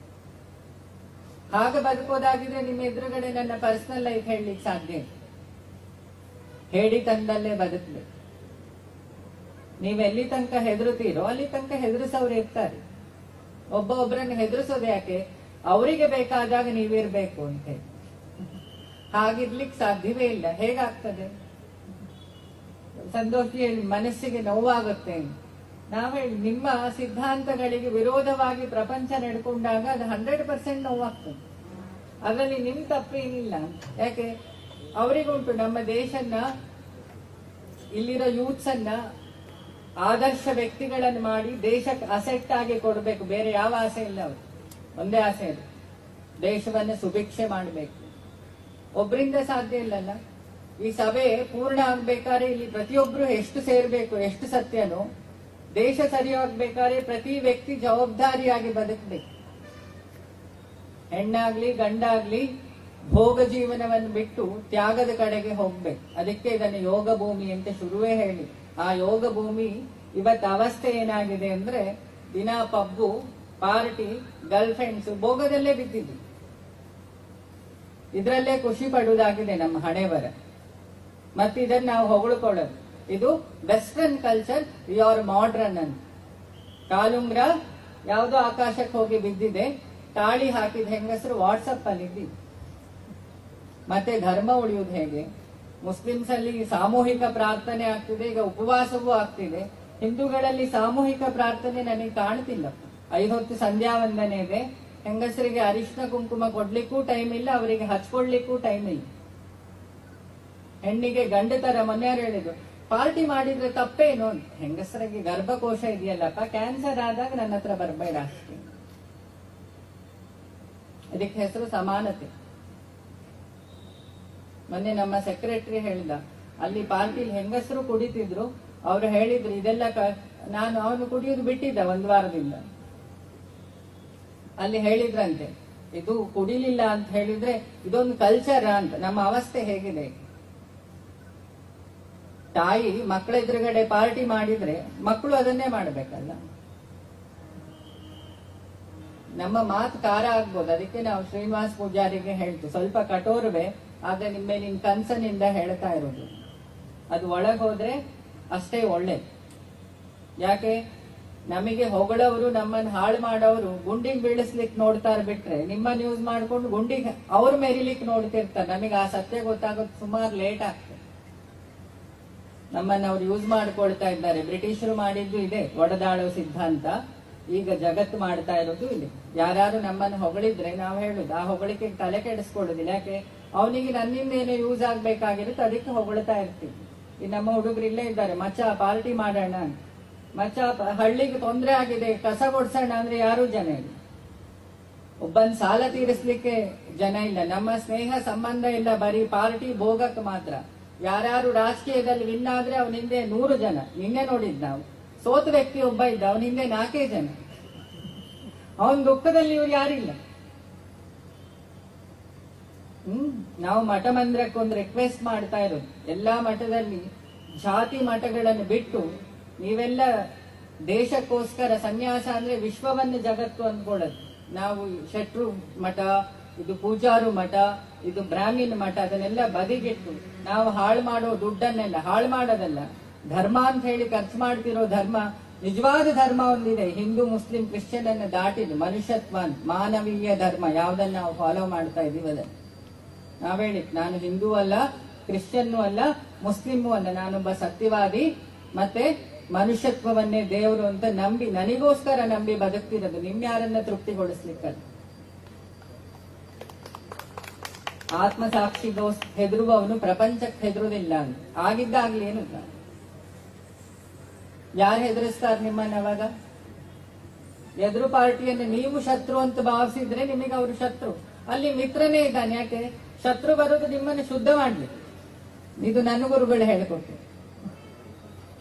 ಹಾಗೆ ಬದುಕೋದಾಗಿದ್ರೆ ನಿಮ್ಮ ಎದುರುಗಡೆ ನನ್ನ ಪರ್ಸನಲ್ ಲೈಫ್ ಹೇಳಲಿಕ್ಕೆ ಸಾಧ್ಯ ಇಲ್ಲ. ಹೇಳಿ ತಂದಲ್ಲೇ ಬದುಕ್ಬೇಕು ನೀವೆಲ್ಲಿ ತನಕ ಹೆದರುತ್ತೀರೋ ಅಲ್ಲಿ ತನಕ ಹೆದರಿಸೋರು ಇರ್ತಾರೆ ಒಬ್ಬ ಒಬ್ಬರನ್ನು ಹೆದರಿಸೋದು ಯಾಕೆ ಅವರಿಗೆ ಬೇಕಾದಾಗ ನೀವಿರ್ಬೇಕು ಅಂತ ಹೇಳಿ ಹಾಗಿರ್ಲಿಕ್ಕೆ ಸಾಧ್ಯವೇ ಇಲ್ಲ ಹೇಗಾಗ್ತದೆ ಸಂತೋಷ್ ಹೇಳಿ ಮನಸ್ಸಿಗೆ ನೋವಾಗುತ್ತೆ ನಾವು ಹೇಳಿ ನಿಮ್ಮ ಸಿದ್ಧಾಂತಗಳಿಗೆ ವಿರೋಧವಾಗಿ ಪ್ರಪಂಚ ನಡ್ಕೊಂಡಾಗ ಅದು ಹಂಡ್ರೆಡ್ ಪರ್ಸೆಂಟ್ ನೋವಾಗ್ತದೆ ಅದರಲ್ಲಿ ನಿಮ್ ತಪ್ಪೇನಿಲ್ಲ ಯಾಕೆ ಅವರಿಗುಂಟು ನಮ್ಮ ದೇಶನ್ನ ಇಲ್ಲಿರೋ ಯೂತ್ಸ್ ಅನ್ನ ಆದರ್ಶ ವ್ಯಕ್ತಿಗಳನ್ನು ಮಾಡಿ ದೇಶಕ್ಕೆ ಅಸೆಟ್ ಆಗಿ ಕೊಡಬೇಕು ಬೇರೆ ಯಾವ ಆಸೆ ಇಲ್ಲ ಅವರು ಒಂದೇ ಆಸೆ ಇದೆ ದೇಶವನ್ನು ಸುಭಿಕ್ಷೆ ಮಾಡಬೇಕು ಒಬ್ಬರಿಂದ ಸಾಧ್ಯ ಇಲ್ಲಲ್ಲ ಈ ಸಭೆ ಪೂರ್ಣ ಆಗ್ಬೇಕಾದ್ರೆ ಇಲ್ಲಿ ಪ್ರತಿಯೊಬ್ರು ಎಷ್ಟು ಸೇರ್ಬೇಕು ಎಷ್ಟು ಸತ್ಯನೋ ದೇಶ ಸರಿ ಹೋಗ್ಬೇಕಾದ್ರೆ ಪ್ರತಿ ವ್ಯಕ್ತಿ ಜವಾಬ್ದಾರಿಯಾಗಿ ಬದುಕಬೇಕು ಹೆಣ್ಣಾಗ್ಲಿ ಗಂಡಾಗ್ಲಿ ಭೋಗ ಜೀವನವನ್ನು ಬಿಟ್ಟು ತ್ಯಾಗದ ಕಡೆಗೆ ಹೋಗ್ಬೇಕು ಅದಕ್ಕೆ ಇದನ್ನು ಯೋಗ ಭೂಮಿ ಅಂತ ಶುರುವೇ ಹೇಳಿ ಆ ಯೋಗ ಭೂಮಿ ಇವತ್ತು ಅವಸ್ಥೆ ಏನಾಗಿದೆ ಅಂದ್ರೆ ದಿನ ಪಬ್ಬು ಪಾರ್ಟಿ ಗರ್ಲ್ ಫ್ರೆಂಡ್ಸ್ ಭೋಗದಲ್ಲೇ ಬಿದ್ದಿದ್ದು ಇದರಲ್ಲೇ ಖುಷಿ ಪಡುವುದಾಗಿದೆ ನಮ್ಮ ಹಣೆ ಬರ ಮತ್ತೆ ಇದನ್ನ ನಾವು ಹೊಗಳ್ಕೊಳ್ಳೋದು ಇದು ವೆಸ್ಟರ್ನ್ ಕಲ್ಚರ್ ಆರ್ ಮಾಡ್ರನ್ ಅಂತ ಕಾಲುಂಗ್ರ ಯಾವುದೋ ಆಕಾಶಕ್ಕೆ ಹೋಗಿ ಬಿದ್ದಿದೆ ತಾಳಿ ಹಾಕಿದ ಹೆಂಗಸರು ವಾಟ್ಸಪ್ ಅಲ್ಲಿ ಇದ್ದಿ ಮತ್ತೆ ಧರ್ಮ ಉಳಿಯುವುದು ಹೇಗೆ ಮುಸ್ಲಿಮ್ಸ್ ಅಲ್ಲಿ ಸಾಮೂಹಿಕ ಪ್ರಾರ್ಥನೆ ಆಗ್ತಿದೆ ಈಗ ಉಪವಾಸವೂ ಆಗ್ತಿದೆ ಹಿಂದೂಗಳಲ್ಲಿ ಸಾಮೂಹಿಕ ಪ್ರಾರ್ಥನೆ ನನಗೆ ಕಾಣ್ತಿಲ್ಲ ಐದು ಹೊತ್ತು ಸಂಧ್ಯಾ ವಂದನೆ ಇದೆ ಹೆಂಗಸರಿಗೆ ಅರಿಶಿನ ಕುಂಕುಮ ಕೊಡ್ಲಿಕ್ಕೂ ಟೈಮ್ ಇಲ್ಲ ಅವರಿಗೆ ಹಚ್ಕೊಳ್ಲಿಕ್ಕೂ ಟೈಮ್ ಇಲ್ಲ ಹೆಣ್ಣಿಗೆ ಗಂಡ ತರ ಮೊನ್ನೆಯಾರು ಹೇಳಿದ್ರು ಪಾರ್ಟಿ ಮಾಡಿದ್ರೆ ತಪ್ಪೇನು ಅಂತ ಹೆಂಗಸರಿಗೆ ಗರ್ಭಕೋಶ ಇದೆಯಲ್ಲಪ್ಪ ಕ್ಯಾನ್ಸರ್ ಆದಾಗ ನನ್ನ ಹತ್ರ ಬರಬೇಡ ಅಷ್ಟೇ ಇದಕ್ಕೆ ಹೆಸರು ಸಮಾನತೆ ಮೊನ್ನೆ ನಮ್ಮ ಸೆಕ್ರೆಟರಿ ಹೇಳಿದ ಅಲ್ಲಿ ಪಾರ್ಟಿಲಿ ಹೆಂಗಸರು ಕುಡಿತಿದ್ರು ಅವ್ರು ಹೇಳಿದ್ರು ಇದೆಲ್ಲ ಕ- ನಾನು ಅವನು ಕುಡಿಯೋದು ಬಿಟ್ಟಿದ್ದ ಒಂದು ವಾರದಿಂದ ಅಲ್ಲಿ ಹೇಳಿದ್ರಂತೆ ಇದು ಕುಡಿಲಿಲ್ಲ ಅಂತ ಹೇಳಿದ್ರೆ ಇದೊಂದು ಕಲ್ಚರ್ ಅಂತ ನಮ್ಮ ಅವಸ್ಥೆ ಹೇಗಿದೆ ತಾಯಿ ಮಕ್ಕಳ ಎದುರುಗಡೆ ಪಾರ್ಟಿ ಮಾಡಿದ್ರೆ ಮಕ್ಕಳು ಅದನ್ನೇ ಮಾಡ್ಬೇಕಲ್ಲ ನಮ್ಮ ಮಾತು ಕಾರ ಆಗ್ಬೋದು ಅದಕ್ಕೆ ನಾವು ಶ್ರೀನಿವಾಸ್ ಪೂಜಾರಿಗೆ ಹೇಳ್ತೀವಿ ಸ್ವಲ್ಪ ಕಠೋರವೇ ಆದ್ರೆ ನಿಮ್ಮ ಮೇಲಿನ ಕನ್ಸನಿಂದ ಹೇಳ್ತಾ ಇರೋದು ಅದು ಒಳಗ್ ಹೋದ್ರೆ ಅಷ್ಟೇ ಒಳ್ಳೆ ಯಾಕೆ ನಮಗೆ ಹೊಗಳವರು ನಮ್ಮನ್ನ ಹಾಳು ಮಾಡೋರು ಗುಂಡಿಗೆ ಬೀಳಿಸ್ಲಿಕ್ಕೆ ನೋಡ್ತಾರ ಬಿಟ್ರೆ ನಿಮ್ಮನ್ನ ಯೂಸ್ ಮಾಡ್ಕೊಂಡು ಗುಂಡಿಗೆ ಅವ್ರ ಮೆರಿಲಿಕ್ಕೆ ನೋಡ್ತಿರ್ತಾರೆ ನಮಗೆ ಆ ಸತ್ಯ ಗೊತ್ತಾಗೋದು ಸುಮಾರು ಲೇಟ್ ಆಗ್ತದೆ ನಮ್ಮನ್ನ ಅವ್ರು ಯೂಸ್ ಮಾಡ್ಕೊಳ್ತಾ ಇದ್ದಾರೆ ಬ್ರಿಟಿಷರು ಮಾಡಿದ್ದು ಇದೆ ಒಡೆದಾಳೋ ಸಿದ್ಧಾಂತ ಈಗ ಜಗತ್ತು ಮಾಡ್ತಾ ಇರೋದು ಇದೆ ಯಾರು ನಮ್ಮನ್ನು ಹೊಗಳಿದ್ರೆ ನಾವು ಹೇಳುದು ಆ ಹೊಗಳಿಕೆ ತಲೆ ಕೆಡಿಸ್ಕೊಳ್ಳೋದಿಲ್ಲ ಯಾಕೆ ಅವನಿಗೆ ನನ್ನಿಂದ ಏನೋ ಯೂಸ್ ಆಗ್ಬೇಕಾಗಿರುತ್ತೆ ಅದಕ್ಕೆ ಹೊಗಳ್ತಾ ಇರ್ತೀವಿ ಈ ನಮ್ಮ ಹುಡುಗರು ಇಲ್ಲೇ ಇದ್ದಾರೆ ಮಚ್ಚ ಪಾರ್ಟಿ ಮಾಡೋಣ ಅಂತ. ಮಚ್ಚ ಪ- ಹಳ್ಳಿಗೆ ತೊಂದರೆ ಆಗಿದೆ ಕಸ ಕೊಡ್ಸೋಣ ಅಂದ್ರೆ ಯಾರೂ ಜನ ಇಲ್ಲ ಒಬ್ಬನ್ ಸಾಲ ತೀರಿಸ್ಲಿಕ್ಕೆ ಜನ ಇಲ್ಲ ನಮ್ಮ ಸ್ನೇಹ ಸಂಬಂಧ ಇಲ್ಲ ಬರೀ ಪಾರ್ಟಿ ಭೋಗಕ್ಕೆ ಮಾತ್ರ ಯಾರ್ಯಾರು ರಾಜಕೀಯದಲ್ಲಿ ವಿನ್ ಆದ್ರೆ ಅವನ ಹಿಂದೆ ನೂರು ಜನ ನಿನ್ನೆ ನೋಡಿದ್ ನಾವು ಸೋತ ವ್ಯಕ್ತಿ ಒಬ್ಬ ಇದ್ದ ಅವನ ಹಿಂದೆ ನಾಲ್ಕೇ ಜನ ಅವನ ದುಃಖದಲ್ಲಿ ಇವ್ರು ಯಾರಿಲ್ಲ ಹ್ಮ್ ನಾವು ಮಠ ಮಂದಿರಕ್ಕೆ ಒಂದು ರಿಕ್ವೆಸ್ಟ್ ಮಾಡ್ತಾ ಇರೋದು ಎಲ್ಲಾ ಮಠದಲ್ಲಿ ಜಾತಿ ಮಠಗಳನ್ನು ಬಿಟ್ಟು ನೀವೆಲ್ಲ ದೇಶಕ್ಕೋಸ್ಕರ ಸನ್ಯಾಸ ಅಂದ್ರೆ ವಿಶ್ವವನ್ನು ಜಗತ್ತು ಅಂದ್ಕೊಳ್ಳೋದು ನಾವು ಶೆಟ್ರು ಮಠ ಇದು ಪೂಜಾರು ಮಠ ಇದು ಬ್ರಾಹ್ಮಣ ಮಠ ಅದನ್ನೆಲ್ಲ ಬದಿಗಿಟ್ಟು ನಾವು ಹಾಳು ಮಾಡೋ ದುಡ್ಡನ್ನೆಲ್ಲ ಹಾಳು ಮಾಡೋದಲ್ಲ ಧರ್ಮ ಅಂತ ಹೇಳಿ ಖರ್ಚು ಮಾಡ್ತಿರೋ ಧರ್ಮ ನಿಜವಾದ ಧರ್ಮ ಒಂದಿದೆ ಹಿಂದೂ ಮುಸ್ಲಿಂ ಕ್ರಿಶ್ಚಿಯನ್ ಅನ್ನ ದಾಟಿದ್ದು ಮನುಷ್ಯತ್ವ ಅಂತ, ಮಾನವೀಯ ಧರ್ಮ ಯಾವ್ದನ್ನ ನಾವು ಫಾಲೋ ಮಾಡ್ತಾ ಇದೀವಿ ಅದನ್ನ ನಾವ್ ಹೇಳಿದ್ ನಾನು ಹಿಂದೂ ಅಲ್ಲ ಕ್ರಿಶ್ಚಿಯನ್ನು ಅಲ್ಲ ಮುಸ್ಲಿಮು ಅಲ್ಲ ನಾನೊಬ್ಬ ಸತ್ಯವಾದಿ ಮತ್ತೆ ಮನುಷ್ಯತ್ವವನ್ನೇ ದೇವರು ಅಂತ ನಂಬಿ ನನಗೋಸ್ಕರ ನಂಬಿ ಬದುಕ್ತಿರೋದು ನಿಮ್ ಯಾರನ್ನ ತೃಪ್ತಿಗೊಳಿಸ್ಲಿಕ್ಕಲ್ಲ ಆತ್ಮಸಾಕ್ಷಿಗೋಸ್ ಹೆದರುವವನು ಪ್ರಪಂಚಕ್ಕೆ ಹೆದರುವುದಿಲ್ಲ ಅಂತ ಆಗಿದ್ದಾಗ್ಲಿ ಏನು ಯಾರು ಹೆದರಿಸ್ತಾರೆ ನಿಮ್ಮನ್ನ ಅವಾಗ ಎದುರು ಪಾರ್ಟಿಯನ್ನು ನೀವು ಶತ್ರು ಅಂತ ಭಾವಿಸಿದ್ರೆ ನಿಮಗೆ ಅವರು ಶತ್ರು ಅಲ್ಲಿ ಮಿತ್ರನೇ ಇದ್ದಾನೆ ಯಾಕೆ ಶತ್ರು ಬರೋದು ನಿಮ್ಮನ್ನು ಶುದ್ಧ ಮಾಡ್ಲಿಕ್ಕೆ ಇದು ನನ್ನ ಗುರುಗಳು ಹೇಳಿಕೊಟ್ಟು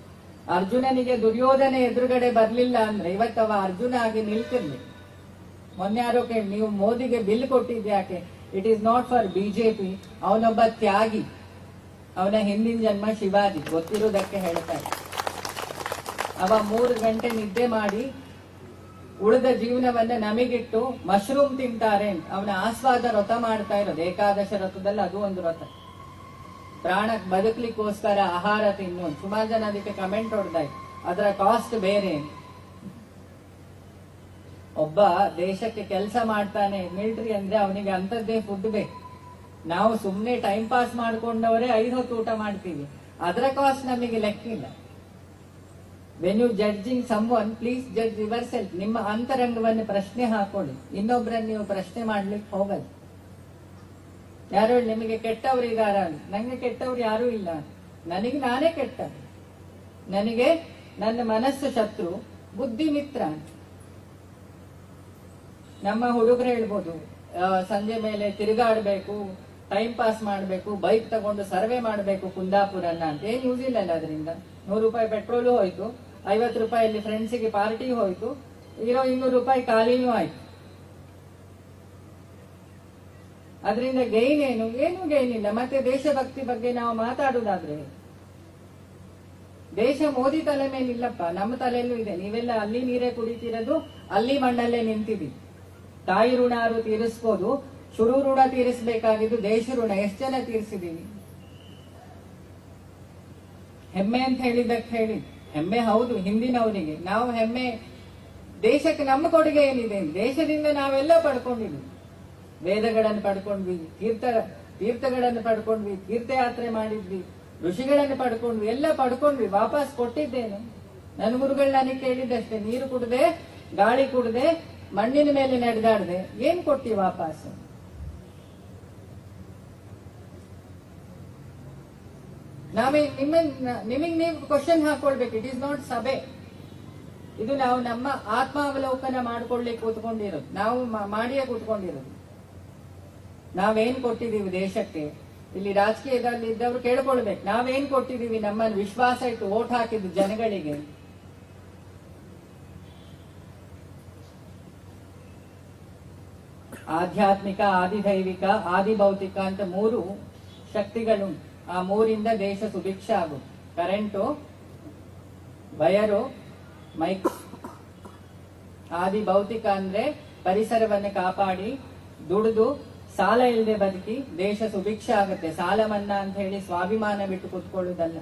ಅರ್ಜುನನಿಗೆ ದುರ್ಯೋಧನ ಎದುರುಗಡೆ ಬರ್ಲಿಲ್ಲ ಅಂದ್ರೆ ಇವತ್ತವ ಅರ್ಜುನ ಆಗಿ ನಿಲ್ತಿರ್ಲಿ ಮೊನ್ನೆ ಯಾರೋ ಕೇಳಿ ನೀವು ಮೋದಿಗೆ ಬಿಲ್ ಕೊಟ್ಟಿದ್ದು ಯಾಕೆ it is not for BJP ಅವನೊಬ್ಬ ತ್ಯಾಗಿ ಅವನ ಹಿಂದಿನ ಜನ್ಮ ಶಿವಾಜಿ ಗೊತ್ತಿರೋದಕ್ಕೆ ಹೇಳ್ತಾರೆ ಅವ ಮೂರು ಗಂಟೆ ನಿದ್ದೆ ಮಾಡಿ ಉಳಿದ ಜೀವನವನ್ನ ನಮಗಿಟ್ಟು ಮಶ್ರೂಮ್ ತಿಂತಾರೆ ಅಂತ ಅವನ ಆಸ್ವಾದ ವ್ರತ ಮಾಡ್ತಾ ಇರೋದು ಏಕಾದಶ ವ್ರತದಲ್ಲಿ ಅದು ಒಂದು ವ್ರತ ಪ್ರಾಣಕ್ ಬದುಕ್ಲಿಕ್ಕೋಸ್ಕರ ಆಹಾರ ತಿನ್ನು ಸುಮಾರು ಜನ ಅದಕ್ಕೆ ಕಮೆಂಟ್ ಹೊಡೆದಾಯ್ತು ಅದರ ಕಾಸ್ಟ್ ಬೇರೆ ಒಬ್ಬ ದೇಶಕ್ಕೆ ಕೆಲಸ ಮಾಡ್ತಾನೆ ಮಿಲಿಟರಿ ಅಂದ್ರೆ ಅವನಿಗೆ ಅಂತದ್ದೇ ಫುಡ್ ಬೇಕು ನಾವು ಸುಮ್ನೆ ಟೈಮ್ ಪಾಸ್ ಮಾಡ್ಕೊಂಡವರೇ ಐದು ಹೊತ್ತು ಊಟ ಮಾಡ್ತೀವಿ ಅದರ ಕಾಸ್ಟ್ ನಮಗೆ ಲೆಕ್ಕಿಲ್ಲ when you judging someone please judge yourself ನಿಮ್ಮ ಅಂತರಂಗವನ್ನು ಪ್ರಶ್ನೆ ಹಾಕೊಳ್ಳಿ ಇನ್ನೊಬ್ಬರನ್ನ ನೀವು ಪ್ರಶ್ನೆ ಮಾಡ್ಲಿಕ್ಕೆ ಹೋಗಲ್ಲ ಯಾರು ಹೇಳಿ ನಿಮಗೆ ಕೆಟ್ಟವ್ರು ಇದಾರ ನಂಗೆ ಕೆಟ್ಟವ್ರು ಯಾರೂ ಇಲ್ಲ ನನಗೆ ನಾನೇ ಕೆಟ್ಟ ನನಗೆ ನನ್ನ ಮನಸ್ಸು ಶತ್ರು ಬುದ್ಧಿ ಮಿತ್ರ ನಮ್ಮ ಹುಡುಗರು ಹೇಳ್ಬೋದು ಆ, ಸಂಜೆ ಮೇಲೆ ತಿರುಗಾಡ್ಬೇಕು ಟೈಮ್ ಪಾಸ್ ಮಾಡ್ಬೇಕು ಬೈಕ್ ತಗೊಂಡು ಸರ್ವೆ ಮಾಡ್ಬೇಕು ಕುಂದಾಪುರನ್ನ ಅಂತ ಏನ್ ಯೂಸ್ ಇಲ್ಲ ಅದರಿಂದ ನೂರು ರೂಪಾಯಿ ಪೆಟ್ರೋಲು ಹೋಯ್ತು ಐವತ್ತು ರೂಪಾಯಿ ಫ್ರೆಂಡ್ಸಿಗೆ ಪಾರ್ಟಿ ಹೋಯ್ತು ಇರೋ ಇನ್ನೂರು ರೂಪಾಯಿ ಖಾಲಿನೂ ಆಯ್ತು ಅದರಿಂದ ಗೈನ್ ಏನು ಏನು ಗೈನ್ ಇಲ್ಲ ಮತ್ತೆ ದೇಶಭಕ್ತಿ ಬಗ್ಗೆ ನಾವು ಮಾತಾಡುದಾದ್ರೆ ದೇಶ ಮೋದಿ ತಲೆ ಮೇಲೆ ಇಲ್ಲಪ್ಪ ನಮ್ಮ ತಲೆಯಲ್ಲೂ ಇದೆ ನೀವೆಲ್ಲ ಅಲ್ಲಿ ನೀರೇ ಕುಡಿತಿರೋದು ಅಲ್ಲಿ ಮಣ್ಣಲ್ಲೇ ನಿಂತಿದ್ದೀವಿ ತಾಯಿ ಋಣ ಆರು ತೀರಿಸ್ಬೋದು ಶುರು ಋಣ ತೀರಿಸಬೇಕಾಗಿದ್ದು ದೇಶ ಋಣ ಎಷ್ಟು ಜನ ತೀರಿಸಿದೀವಿ ಹೆಮ್ಮೆ ಅಂತ ಹೇಳಿದ್ದಕ್ಕೆ ಹೇಳಿ ಹೆಮ್ಮೆ ಹೌದು ಹಿಂದಿನವರಿಗೆ ನಾವು ಹೆಮ್ಮೆ ದೇಶಕ್ಕೆ ನಮ್ಮ ಕೊಡುಗೆ ಏನಿದೆ ದೇಶದಿಂದ ನಾವೆಲ್ಲ ಪಡ್ಕೊಂಡಿದ್ವಿ ವೇದಗಳನ್ನು ಪಡ್ಕೊಂಡ್ವಿ ತೀರ್ಥ ತೀರ್ಥಗಳನ್ನು ಪಡ್ಕೊಂಡ್ವಿ ತೀರ್ಥಯಾತ್ರೆ ಮಾಡಿದ್ವಿ ಋಷಿಗಳನ್ನು ಪಡ್ಕೊಂಡ್ವಿ ಎಲ್ಲ ಪಡ್ಕೊಂಡ್ವಿ ವಾಪಸ್ ಕೊಟ್ಟಿದ್ದೇನು ನನ್ನ ಗುರುಗಳು ನನಗೆ ಕೇಳಿದ್ದಷ್ಟೇ ನೀರು ಕುಡ್ದೆ ಗಾಳಿ ಕುಡ್ದೆ ಮಣ್ಣಿನ ಮೇಲೆ ನಡೆದಾಡ್ದೆ ಏನ್ ಕೊಟ್ಟಿ ವಾಪಸ್ ನಾವೇ ನಿಮ್ಮ ನಿಮಗ್ ನೀವು ಕ್ವಶನ್ ಹಾಕೊಳ್ಬೇಕು ಇಟ್ ಇಸ್ ನಾಟ್ ಸಭೆ ಇದು ನಾವು ನಮ್ಮ ಆತ್ಮಾವಲೋಕನ ಮಾಡ್ಕೊಳ್ಳಿಕ್ಕೆ ಕೂತ್ಕೊಂಡಿರೋದು ನಾವು ಮಾ- ಮಾಡಿಯೇ ಕೂತ್ಕೊಂಡಿರೋದು ನಾವೇನ್ ಕೊಟ್ಟಿದೀವಿ ದೇಶಕ್ಕೆ ಇಲ್ಲಿ ರಾಜಕೀಯದಲ್ಲಿ ಇದ್ದವರು ಕೇಳ್ಕೊಳ್ಬೇಕು ನಾವೇನ್ ಕೊಟ್ಟಿದೀವಿ ನಮ್ಮನ್ನು ವಿಶ್ವಾಸ ಇಟ್ಟು ಓಟ್ ಹಾಕಿದ್ದು ಜನಗಳಿಗೆ ಆಧ್ಯಾತ್ಮಿಕ ಆದಿದೈವಿಕ ಆದಿಭೌತಿಕ ಅಂತ ಮೂರು ಶಕ್ತಿಗಳು ಆ ಮೂರಿಂದ ದೇಶ ಸುಭಿಕ್ಷ ಆಗುತ್ತೆ ಕರೆಂಟು ವಯರು ಮೈಕ್ ಆದಿ ಭೌತಿಕ ಅಂದ್ರೆ ಪರಿಸರವನ್ನು ಕಾಪಾಡಿ ದುಡಿದು ಸಾಲ ಇಲ್ಲದೆ ಬದುಕಿ ದೇಶ ಸುಭಿಕ್ಷ ಆಗುತ್ತೆ ಸಾಲ ಮನ್ನಾ ಅಂತ ಹೇಳಿ ಸ್ವಾಭಿಮಾನ ಬಿಟ್ಟು ಕೂತ್ಕೊಳ್ಳುವುದಲ್ಲ